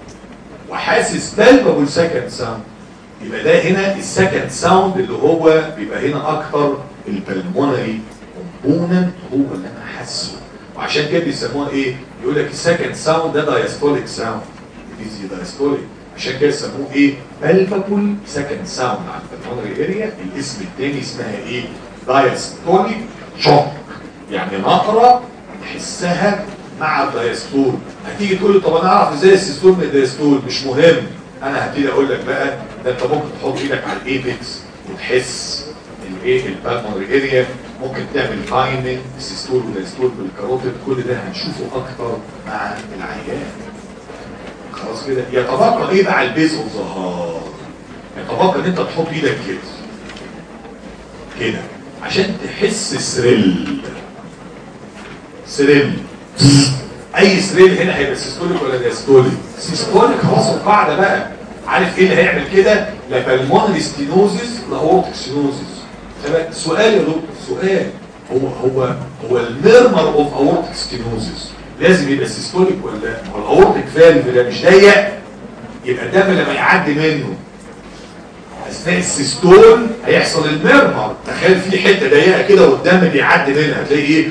وحاسس بالبل سكند ساوند يبقى ده هنا السكند ساوند اللي هو بيبقى هنا اكتر البلمونري كومبوننت هو اللي انا حاسه وعشان كده بيسموها ايه يقول لك السكند ساوند ده دايستوليك ساوند دي دايستوليك عشان كده يسموه ايه بالبابول سكند ساوند على البلمونري اريا الاسم الثاني اسمها ايه دايستوليك شوك يعني نقره تحسها مع الدايستول هتيجي تقول لي طب انا اعرف ازاي السيستول من الدايستول مش مهم انا هبتدي اقول لك بقى ده انت ممكن تحط ايدك على الايبكس وتحس الايه البالمونري اريا ممكن تعمل فايننج سيستول ودايستول بالكاروتيد كل ده هنشوفه اكتر مع العيان خلاص كده يتبقى ايه بقى البيز اوف ذا هارت يتبقى ان انت تحط ايدك كده كده عشان تحس سريل سريل اي سريل هنا هيبقى سيستوليك ولا دايستوليك سيستوليك خلاص القاعده بقى عارف ايه اللي هيعمل كده لا بالمونري ستينوزيس لا اورتيك ستينوزيس سؤال يا دكتور سؤال هو هو هو الميرمر اوف اورتيك ستينوزيس لازم يبقى سيستوليك ولا لا؟ ما هو الاورتيك فالف ده مش ضيق يبقى الدم لما يعدي منه اثناء السيستول هيحصل الميرمر تخيل في حته ضيقه كده والدم بيعدي منها هتلاقي ايه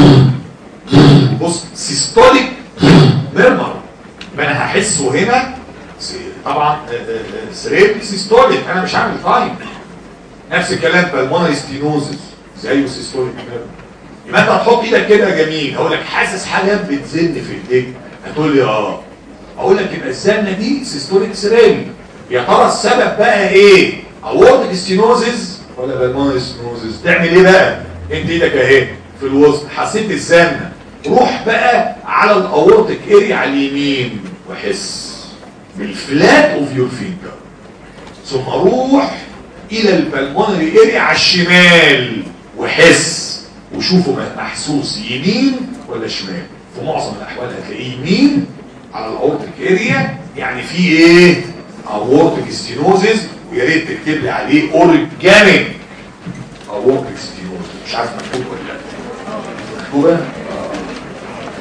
بص سيستوليك ميرمر يبقى انا هحسه هنا طبعا سريب سيستوليك انا مش عامل تايم نفس الكلام بالمونري ستينوزس زيه سيستوليك ميرمر يبقى انت هتحط ايدك كده يا جميل هقول لك حاسس حاجه بتزن في ايديك هتقول لي اه اقول لك يبقى الزنه دي سيستوليك سريب يا ترى السبب بقى ايه اورتيك ستينوزس ولا بالمونري ستينوزس تعمل ايه بقى انت ايدك اهي في الوسط حسيت الزنه روح بقى على الاورتيك اريا على اليمين وحس بالفلات اوف يور فينجر ثم روح الى البلمونري اريا على الشمال وحس وشوفه محسوس يمين ولا شمال في معظم الاحوال هتلاقيه يمين على الاورتيك اريا يعني في ايه اورتيك ستينوزيس ويا ريت تكتب لي عليه اورجانيك اورتيك ستينوزيس مش عارف مكتوب ولا لا مكتوبه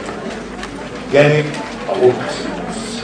اورجانيك اورتوسينوز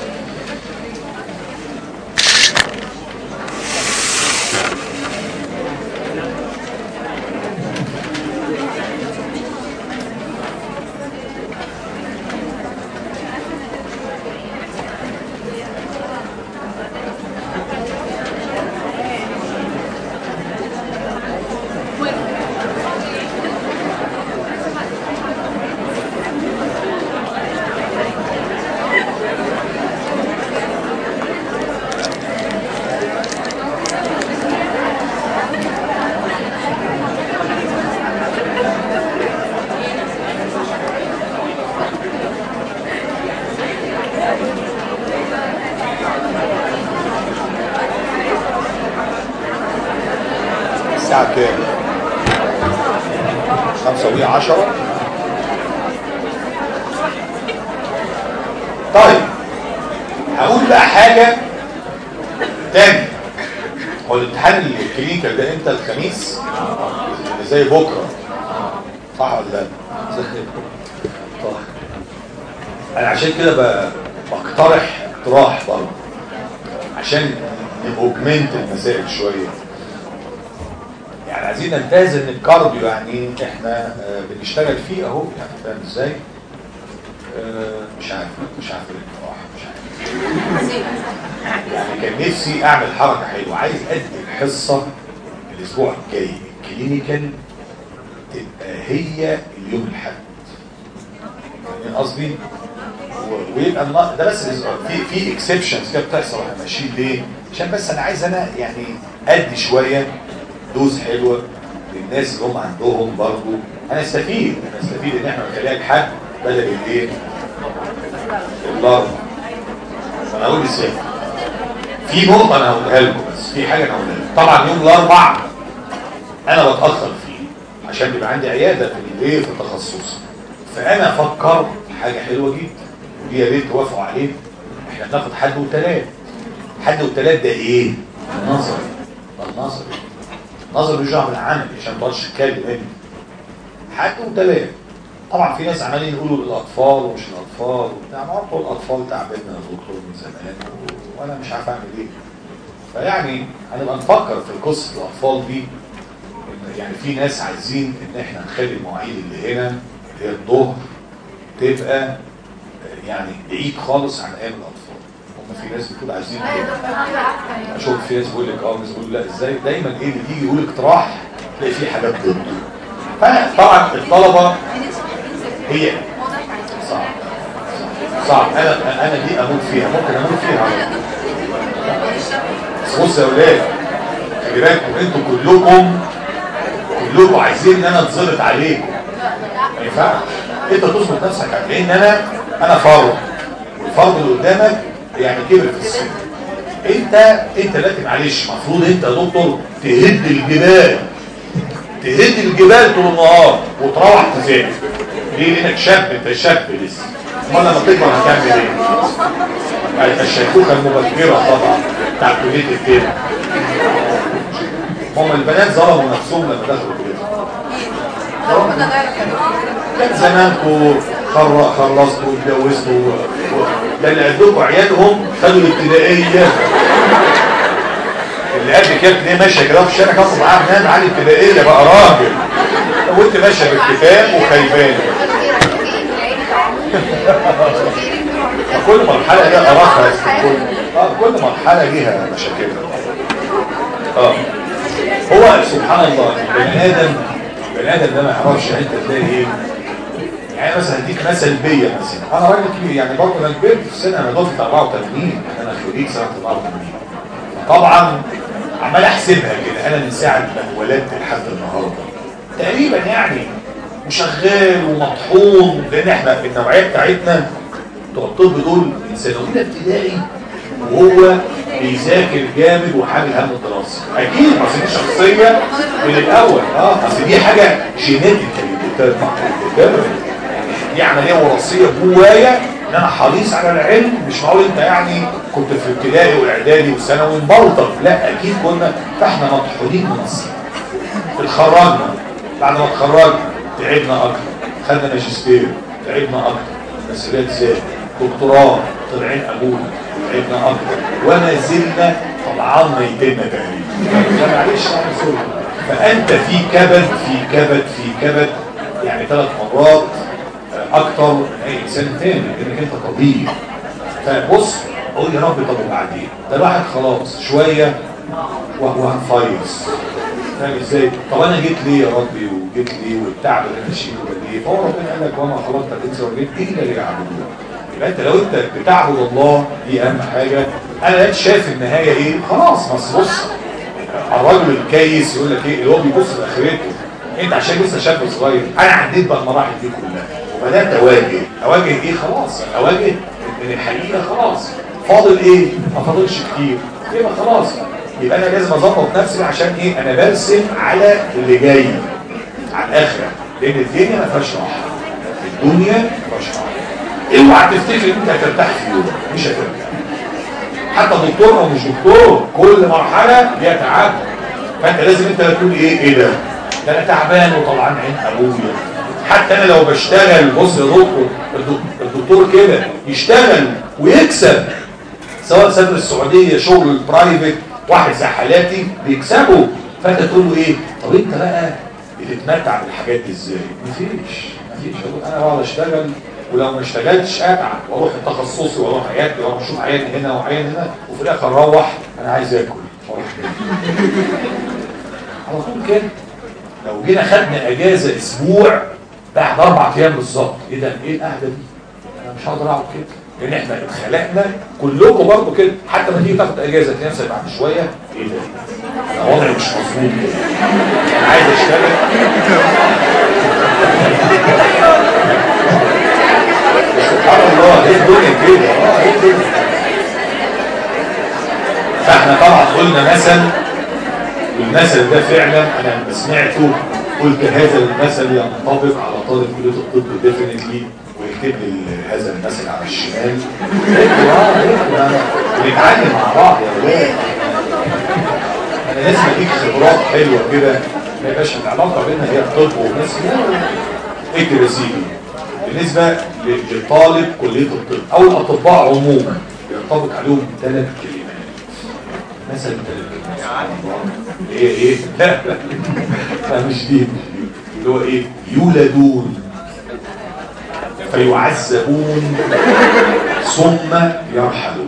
الساعة كام؟ خمسة وهي عشرة طيب هقول بقى حاجة تاني هو الامتحان الكلينيكال ده امتى الخميس؟ اللي زي بكرة صح ولا لا؟ طيب انا عشان كده ب- بقترح اقتراح برضه عشان نوجمنت المسائل شويه يعني عايزين ننتهز ان الكارديو يعني احنا آه، بنشتغل فيه اهو يعني فاهم ازاي آه، مش عارف مش عارف الاقتراح مش عارف يعني كان نفسي اعمل حركه حلوه عايز ادي الحصه الاسبوع الجاي الكلينيكال تبقى هي اليوم الاحد فاهمين قصدي و- ويبقى النا- ده بس الأسبوع. في في اكسبشنز كده بتحصل واحنا ماشيين ليه عشان بس انا عايز انا يعني ادي شويه دوز حلوه للناس اللي هم عندهم برضو انا استفيد انا استفيد ان احنا نخليها الحد بدل الايه الضرب فانا اقول ازاي في نقطه انا هقولها لكم بس في حاجه انا هقولها لكم طبعا يوم الاربع انا بتاخر فيه عشان بيبقى عندي عياده في الايه في تخصصي فانا فكرت حاجه حلوه جدا ودي يا ريت توافقوا عليه احنا بناخد حد وثلاث حد وثلاث ده ايه؟ نظري ده نظري نظر الرجوع من العمل عشان ما تقعدش تتكلم انت حد وثلاث طبعا في ناس عمالين يقولوا الاطفال ومش الاطفال وبتاع ما هو الاطفال تعبانه يا دكتور من زمان و- وانا مش عارف اعمل ايه فيعني هنبقى نفكر في قصه الاطفال دي إن يعني في ناس عايزين ان احنا نخلي المواعيد اللي هنا اللي هي الظهر تبقى يعني بعيد خالص عن ايام الاطفال هم في ناس بتقول عايزين كده اشوف في ناس بيقول لك اه ناس بيقول لا ازاي دايما ايه اللي يجي يقول اقتراح تلاقي فيه حاجات ضده فطبعا الطلبه هي صعب صعب انا انا دي اموت فيها ممكن اموت فيها على طول. بس بصوا يا اولاد خلي بالكم انتوا كلكم كلكم عايزين ان انا اتظبط عليكم ما ينفعش انت تظبط نفسك على لان انا انا فرد والفرد اللي قدامك يعني كبر في السن انت انت دلوقتي معلش المفروض انت يا دكتور تهد الجبال تهد الجبال طول النهار وتروح تذاكر ليه لانك شاب انت شاب لسه امال لما تكبر هتعمل ايه؟ يعني الشيخوخه المبكره طبعا بتاع كليه الدين هم البنات ظلموا نفسهم لما دخلوا كليه كان زمانكم خر- خلصتوا واتجوزتوا و- و- ده اللي عندكم عيالهم خدوا الابتدائيه اللي قد كده تلاقيه ماشيه كده في الشارع كفوا معاه نام على الابتدائيه بقى راجل وانت ماشيه بالكتاب وخيبان كل مرحله ليها قرفها يا ست كل اه كل مرحله ليها مشاكلها اه هو سبحان الله البني ادم البني ادم ده ما يعرفش انت تلاقي ايه يعني مثلا اديك مثل بيا مثلا انا راجل كبير يعني برضه انا كبرت في السن انا دفعت 84 يعني انا خريج سنه 84 طبعا عمال احسبها كده انا من ساعه ما اتولدت لحد النهارده تقريبا يعني وشغال ومطحون لان احنا النوعيه بتاعتنا بتوع الطب دول من سنه اولى ابتدائي وهو بيذاكر جامد وحامل هم الدراسه اكيد اصل دي شخصيه من الاول اه اصل دي حاجه جينيتيكالي دي عمليه وراثيه جوايا ان انا حريص على العلم مش معقول انت يعني كنت في ابتدائي واعدادي وثانوي مبلطج لا اكيد كنا فاحنا مطحونين من الصين اتخرجنا بعد ما اتخرجنا تعبنا اكتر خدنا ماجستير تعبنا اكتر مسؤوليات زاد دكتوراه طلعين ابونا طلعنا اكتر وما زلنا طبعا ميتنا تقريبا معلش يعني سوري فانت في كبد في كبد في كبد يعني ثلاث مرات اكتر من اي انسان تاني لانك انت طبيب فبص قول يا رب طب وبعدين ده الواحد خلاص شويه وهو هنفايز فاهم ازاي؟ طب انا جيت ليه يا ربي وجيت ليه والتعب اللي انا شيله ده ليه؟ فهو ربنا قال لك وما خلقت الانس والجن الا ليعبدون يبقى انت لو انت بتعبد الله دي اهم حاجه انا شايف النهايه ايه؟ خلاص بس بص الراجل الكيس يقول لك ايه اللي هو بيبص لاخرته انت عشان لسه شاب صغير انا عديت بقى المراحل دي كلها وبدات اواجه اواجه ايه خلاص اواجه ان الحقيقه خلاص فاضل ايه ما فاضلش كتير يبقى خلاص يبقى انا لازم اظبط نفسي عشان ايه انا برسم على اللي جاي على الاخره لان الدنيا ما فيهاش راحه الدنيا ما فيهاش راحه اوعى تفتكر ان انت هترتاح في يوم مش هترتاح حتى دكتور او مش دكتور كل مرحله ليها تعب فانت لازم انت تقول ايه ايه ده ده انا تعبان وطلعان عين ابويا حتى انا لو بشتغل بص يا دكتور الدكتور كده يشتغل ويكسب سواء سافر السعوديه شغل البرايفت واحد زي حالاتي بيكسبوا فانت تقول له ايه طب انت بقى بتتمتع بالحاجات دي ازاي مفيش مفيش انا بقعد اشتغل ولو ما اشتغلتش اتعب واروح تخصصي واروح عيادتي واروح اشوف عيان هنا وعيان هنا وفي الاخر اروح انا عايز اكل على طول كده لو جينا خدنا اجازه اسبوع بعد اربع ايام بالظبط ايه ده ايه القعده دي انا مش هقدر اقعد كده لان احنا اتخلقنا كلكم برضه كده حتى ما تيجي تاخد اجازه تلاقي نفسك بعد شويه ايه ده انا وضعي مش مظبوط انا عايز اشتغل سبحان الله ايه الدنيا كده اه ايه الدنيا فاحنا طبعا قلنا مثل والمثل ده فعلا انا لما سمعته قلت هذا المثل ينطبق على طالب كليه الطب ديفينتلي ويكتب لي هذا المثل على الشمال ونتعلم مع بعض يا ولاد انا لازم اديك خبرات حلوه كده ما يبقاش العلاقه بيننا هي الطب والناس اكتب يا سيدي بالنسبه لطالب كليه الطب او الاطباء عموما ينطبق عليهم ثلاث كلمات مثلا ثلاث كلمات ايه ايه لا لا مش دي اللي هو ايه يولدون فيعذبون ثم يرحلون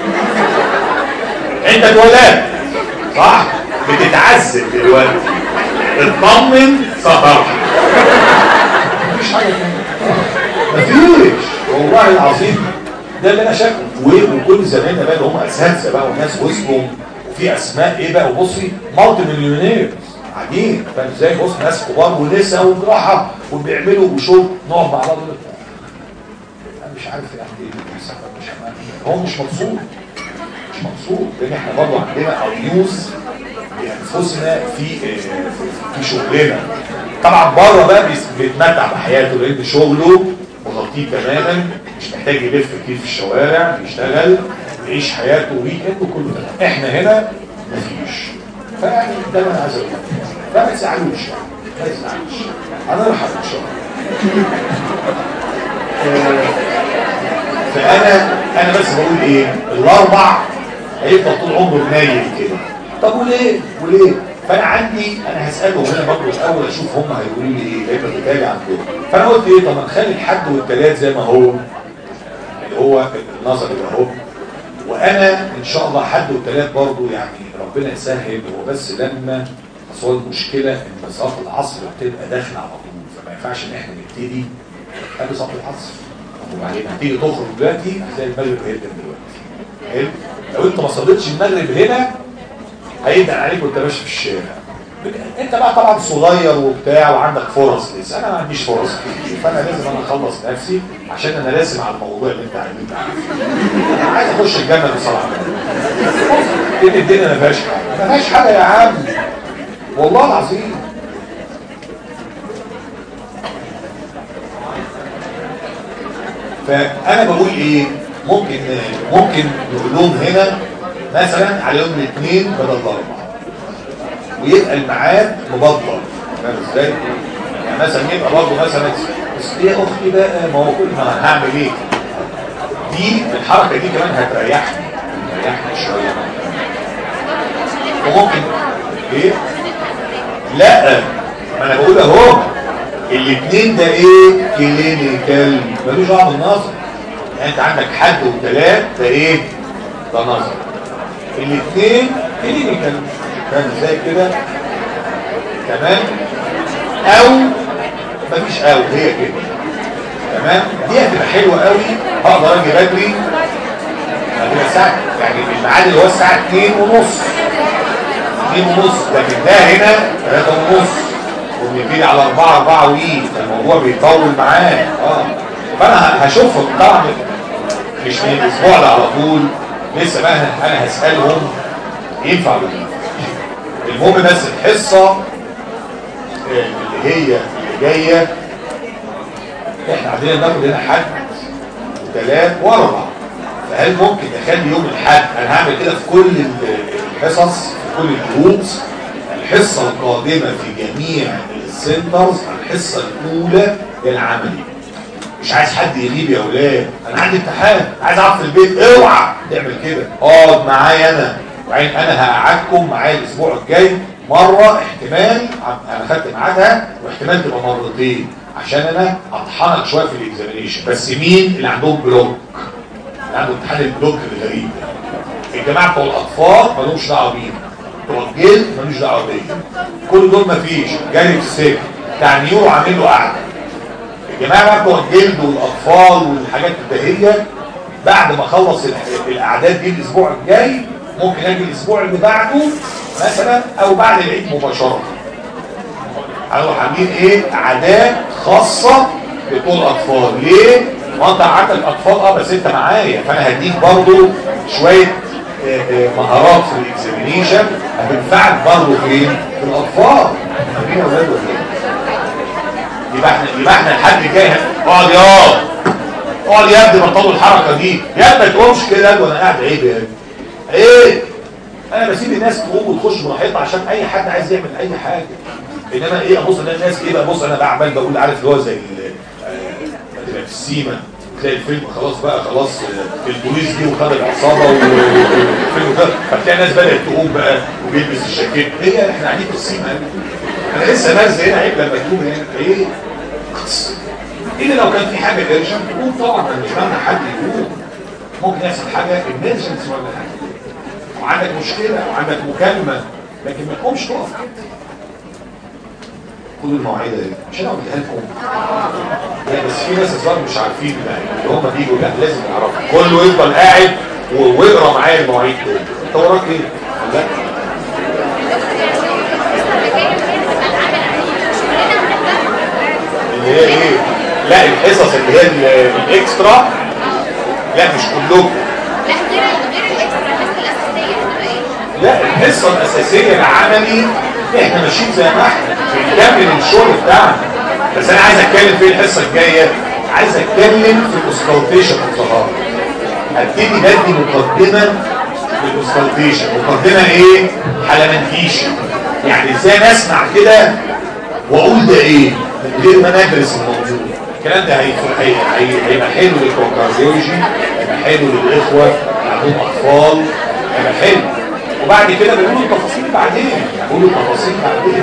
انت اتولدت صح بتتعذب دلوقتي اطمن سترحل مفيش حاجه مفيش والله العظيم ده اللي انا شايفه وكل زمايلنا بقى اللي هم اساتذه بقى وناس وسطهم وفي اسماء ايه بقى وبصي مالتي مليونير عجيب فاهم ازاي بص ناس كبار ونساء وجراحه وبيعملوا وشغل نقعد مع بعض انا مش عارف يعني ايه مش هو مش مبسوط مش مبسوط لان احنا برضه عندنا ابيوز بانفسنا في في شغلنا طبعا بره بقى بيتمتع بحياته لان شغله مغطيه تماما مش محتاج يلف كتير في الشوارع يشتغل يعيش حياته ويكند وكله تمام احنا هنا مفيش فيعني ده اللي انا عايز اقوله فما تزعلوش ما تزعلوش هنرحل ان شاء الله فانا انا بس بقول ايه الاربع هيفضل طول عمره نايم كده طب وليه وليه فانا عندي انا هسالهم هنا برضه الاول اشوف هم هيقولوا لي ايه هيبقى الكتاب عندهم فانا قلت ايه طب ما نخلي الحد والثلاث زي ما هو اللي هو النظر اللي اهو وانا ان شاء الله حد والثلاث برضه يعني ربنا يسهل هو بس لما اصل المشكله ان صلاه العصر بتبقى داخله على طول فما ينفعش ان احنا نبتدي قبل صلاه العصر وبعدين هتيجي تخرج دلوقتي هتلاقي المغرب هيبدا دلوقتي حلو لو انت ما صليتش المغرب هنا هيبدا عليك وانت ماشي في الشارع انت بقى طبعا صغير وبتاع وعندك فرص لسه انا ما عنديش فرص كتير فانا لازم انا اخلص نفسي عشان انا راسم على الموضوع اللي انت عايز انا عايز اخش الجنه بصراحه ايه الدنيا ما فيهاش حاجه ما فيهاش حاجه يا عم والله العظيم فانا بقول ايه ممكن ممكن نقول لهم هنا مثلا على يوم الاثنين بدل الاربعاء ويبقى الميعاد مبطل فاهم ازاي؟ يعني مثلا يبقى برضه مثلا بس يا اختي بقى ما هو كل ما هعمل ايه؟ دي الحركه دي كمان هتريحني هتريحني شويه وممكن ايه لا ما انا بقول اهو الاثنين ده ايه كلينيكال ملوش دعوه بالنظر يعني انت عندك حد وثلاث ده ايه ده نظر الاثنين كلينيكال فاهم ازاي كده تمام او مفيش او هي كده تمام دي هتبقى حلوه قوي هقدر اجي بدري هتبقى الساعه يعني الميعاد اللي هو الساعه 2 ونص 2 ونص لكن ده هنا 3 ونص وبنبتدي على 4 4 وي فالموضوع بيطول معاه اه فانا هشوفهم طبعا مش من الاسبوع ده على طول لسه بقى انا هسالهم ينفع ولا لا المهم بس الحصه اللي هي اللي جايه احنا عندنا ناخد هنا حد وثلاث واربع فهل ممكن اخلي يوم الاحد انا هعمل كده في كل الحصص في كل الجروبس الحصه القادمه في جميع السنترز الحصه الاولى للعملي مش عايز حد يغيب يا اولاد انا عندي امتحان عايز اقعد في البيت اوعى تعمل كده اقعد معايا انا وبعدين انا هقعدكم معايا الاسبوع الجاي مره احتمال انا خدت ميعادها واحتمال تبقى مرتين عشان انا اطحنك شويه في الاكزامينيشن بس مين اللي عندهم بلوك اللي عنده امتحان البلوك الغريب ده الجماعه بتوع الاطفال مالهمش دعوه بينا بتوع الجلد مالوش دعوه بيا كل دول مفيش جاي في السجن بتاع النيورو عامل له قعده الجماعه بقى بتوع الجلد والاطفال والحاجات البهيه بعد ما اخلص الاعداد دي الاسبوع الجاي ممكن اجي الاسبوع اللي بعده مثلا او بعد العيد مباشره هنروح عاملين ايه عادات خاصه بطول الاطفال ليه ما انت عندك اطفال اه بس انت معايا فانا هديك برضو شويه آه، آه، مهارات في الاكزامينيشن هتنفعك برضو فين في الاطفال فاهمين يا اولاد ولا ايه يبقى احنا يبقى احنا الحد الجاي اقعد يا اقعد يا ابني بطلوا الحركه دي يا ابني ما تقومش كده وانا قاعد عيب يا ابني ايه انا بسيب الناس تقوم وتخش براحتها عشان اي حد عايز يعمل اي حاجه انما ايه ابص الاقي الناس ايه بقى بص انا بقى عمال بقول عارف اللي هو زي ال- آه، تبقى في السيما تلاقي الفيلم خلاص بقى خلاص آه، البوليس جه وخد العصابه والفيلم ده فتلاقي الناس بدات تقوم بقى وبيلبس الجاكيت ايه احنا قاعدين في السيما انا لسه ناس هنا عيب لما تقوم هنا ايه الا لو كان في حاجه ايرجنت تقوم طبعا انا مش معنى حد يقوم ممكن يحصل حاجه ايمرجنسي ولا حاجه وعندك مشكله وعندك مكالمه لكن ما تقومش تقف خدوا المواعيد دي مش انا قلتها لكم لا بس في ناس اصلا مش عارفين بقى اللي هم بيجوا لا لازم يعرفوا كله يفضل قاعد و- واقرا معايا المواعيد دول انت وراك ايه؟ لا اللي هي ايه؟ لا الحصص اللي هي ال- الاكسترا لا مش كلكم لا غير غير الاكسترا الحصه الاساسيه هتبقى ايه؟ لا الحصة الأساسية العملي احنا ماشيين زي ما احنا بنكمل الشغل بتاعنا بس انا عايز اتكلم في الحصة الجاية عايز اتكلم في الاوسكالتيشن والظهار هبتدي بدي مقدمة للاوسكالتيشن مقدمة ايه؟ حلمنتيشن يعني ازاي نسمع كده واقول ده ايه من غير ما ندرس الموضوع الكلام ده هيكون- هي- هي- هيبقى حلو للكونكارديولوجي هيبقى حلو للاخوه اللي عندهم اطفال هيبقى حلو وبعد كده بيقولوا التفاصيل بعدين يعني بيقولوا التفاصيل بعدين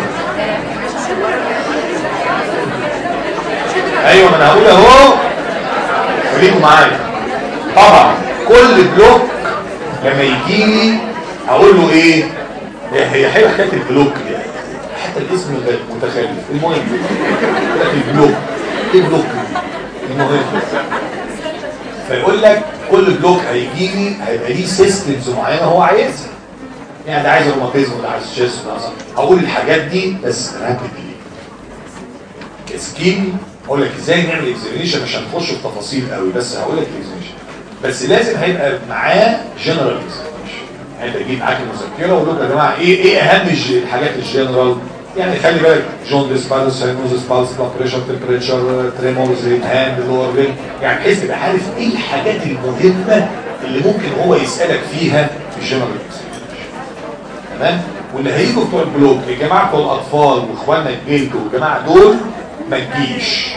ايوه ما انا هقول اهو خليكم معايا طبعا كل بلوك لما يجي لي اقول له ايه هي هي حلوه حكايه البلوك دي حتى الاسم غ- متخلف المهم يقول لك البلوك ايه بلوك دي؟ المهم فيقول لك كل بلوك هيجي لي هيبقى ليه سيستمز معينه هو عايزها يعني ده عايز روماتيزم وده عايز تشيست وده عايز هقول الحاجات دي بس ركز ليه سكين اقول لك ازاي نعمل اكزامينيشن مش هنخش في تفاصيل قوي بس هقول لك الاكزامينيشن بس لازم هيبقى معاه جنرال اكزامينيشن يعني تجيب معاك المذكره واقول لكم يا جماعه ايه ايه اهم الج- الحاجات الجنرال يعني خلي بالك جوندس بالس ساينوزس بالس بلاد بريشر تمبريتشر تريمورز هاند لور ريل يعني بحيث تبقى عارف ايه الحاجات المهمه اللي ممكن هو يسالك فيها في الجنرال اكزامينيشن تمام واللي هيجوا بتوع البلوك الجماعه بتوع الاطفال واخواننا الجلد والجماعه دول ما تجيش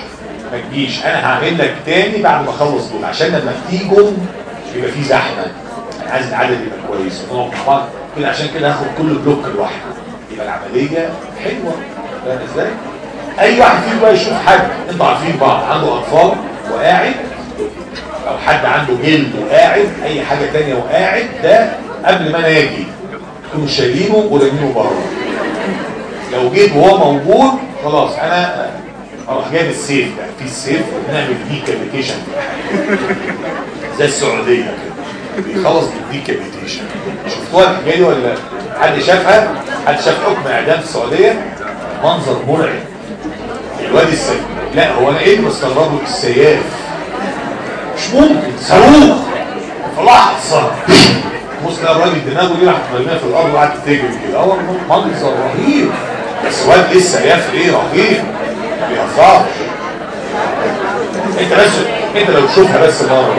ما تجيش انا هعمل لك تاني بعد ما اخلص دول عشان لما تيجوا يبقى في زحمه انا عايز العدد يبقى كويس ونقعد مع بعض كده عشان كده هاخد كل بلوك لوحده يبقى العمليه حلوه فاهم ازاي؟ اي واحد فيكم بقى يشوف حد انتوا عارفين بعض عنده اطفال وقاعد او حد عنده جلد وقاعد اي حاجه تانية وقاعد ده قبل ما انا اجي تكونوا شايلينه ورمينه بره لو جيت وهو موجود خلاص انا اروح جايب السيف ده في السيف ونعمل دي كابيتيشن زي السعوديه كده بيخلص بالدي كابيتيشن شفتوها الحكايه دي ولا لا؟ حد شافها؟ حد شاف حكم اعدام في السعوديه؟ منظر مرعب الواد السيف لا هو انا ايه اللي مستغربه السياف مش ممكن صاروخ في لحظه بص تلاقي الراجل دماغه دي راحت مرميه في الارض وقعدت تجري كده هو منظر رهيب بس واد لسه ياف ايه رهيب ما بيهزرش انت بس انت لو تشوفها بس مره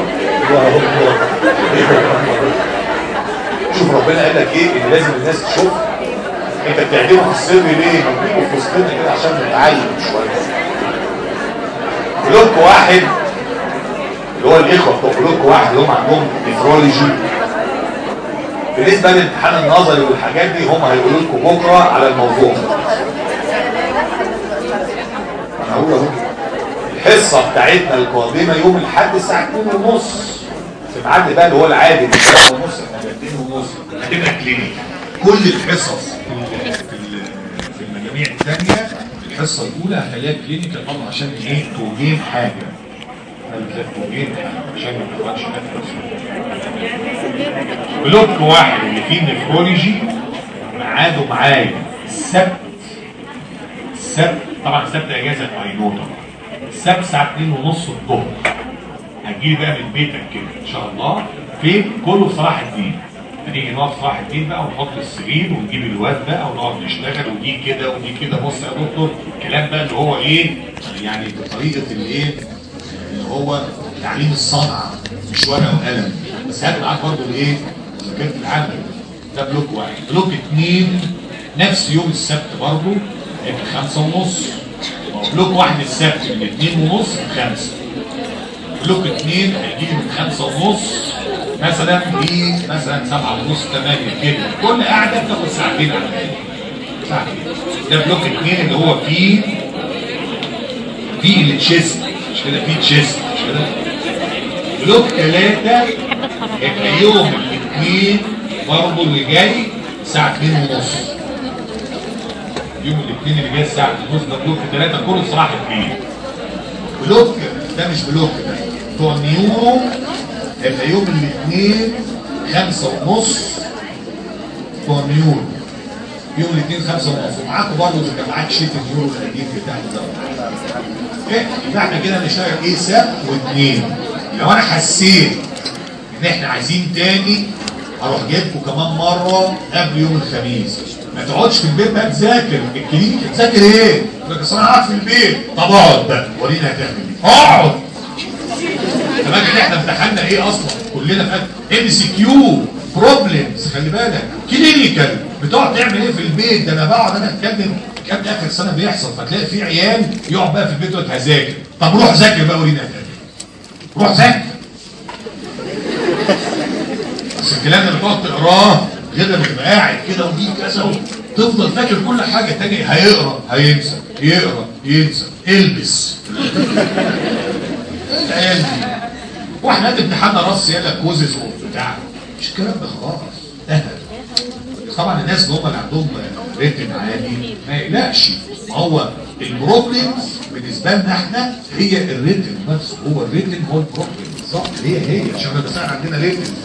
شوف ربنا قال لك ايه ان لازم الناس تشوفها انت بتعجبه في السر ليه؟ ما بنيجوا في وسطنا كده عشان نتعلم شويه بلوك واحد اللي هو الاخوه بتوع بلوك واحد اللي هم عندهم نفرولوجي بالنسبه للامتحان النظري والحاجات دي هم هيقولوا لكم بكره على الموضوع انا هقول اهو الحصه بتاعتنا القادمه يوم الاحد الساعه 2 ونص في ميعاد بقى اللي هو العادي من 3 ونص احنا 2 ونص هتبقى كلينيك كل الحصص في ال- في ال- في المجاميع الثانيه الحصه الاولى هخليها كلينيكال برضه عشان ايه توجين حاجه انا بالذات توجين حاجه عشان ما تاخدش نفس بلوك واحد اللي فيه نفرولوجي ميعاده معايا السبت السبت طبعا السبت اجازه ماينو طبعا السبت الساعه 2 ونص الظهر هتجيلي بقى من بيتك كده ان شاء الله فين كله في صلاح الدين هنيجي نقعد في صلاح الدين بقى ونحط السرير ونجيب الواد بقى ونقعد نشتغل ودي كده ودي كده بص يا دكتور الكلام بقى اللي هو ايه يعني بطريقه الايه اللي هو تعليم الصنعه مش ورقه وقلم بس هات معاك برضه الايه ذاكره العمل ده بلوك واحد بلوك اثنين نفس يوم السبت برضه هيبقى خمسة ونص بلوك واحد السبت من اتنين ونص لخمسة بلوك اتنين هيجي من خمسة ونص مثلا ل مثلا سبعة ونص تمانية كده كل قاعدة بتاخد ساعتين على كده ساعتين ده بلوك اتنين اللي هو فيه فيه التشيست مش كده فيه تشيست مش كده بلوك ثلاثة يبقى يوم الاثنين برضه اللي جاي الساعة 2 ونص يوم الاثنين اللي جاي الساعة 2 ونص ده بلوك ثلاثة كله صراحة اثنين بلوك ده مش بلوك ده بتوع نيورو هيبقى يوم الاثنين خمسة ونص بتوع نيورو يوم الاثنين خمسة ونص ومعاكم برضه اللي كان معاك شيت النيورو القديم بتاعك ده إيه؟ يبقى احنا كده نشتغل ايه سبت واثنين لو انا حسيت ان احنا عايزين تاني هروح جايبكم كمان مره قبل يوم الخميس ما تقعدش في البيت بقى تذاكر الكلينيك تذاكر ايه؟ يقول لك اصل انا قاعد في البيت طب اقعد بقى ورينا هتعمل ايه اقعد طب احنا احنا امتحنا ايه اصلا كلنا فات ام سي كيو بروبلمز خلي بالك كلينيكال بتقعد تعمل ايه في البيت ده انا بقعد انا اتكلم كام اخر السنه بيحصل فتلاقي في عيال يقعد بقى في البيت يقعد هذاكر طب روح ذاكر بقى ورينا هتعمل ايه روح ذاكر بس الكلام ده بتقعد تقراه غير لما تبقى قاعد كده ودي كذا تفضل فاكر كل حاجه تاني هيقرا هينسى يقرا ينسى البس العيال دي واحنا قد امتحاننا رص يلا كوزز وبتاع مش الكلام ده خلاص انتهى طبعا الناس اللي هم اللي عندهم ريتم عالي ما يقلقش ما هو البروبلمز بالنسبه لنا احنا هي الريتم نفسه هو الريتم هو البروبلم بالظبط هي هي عشان بس احنا عندنا ريتم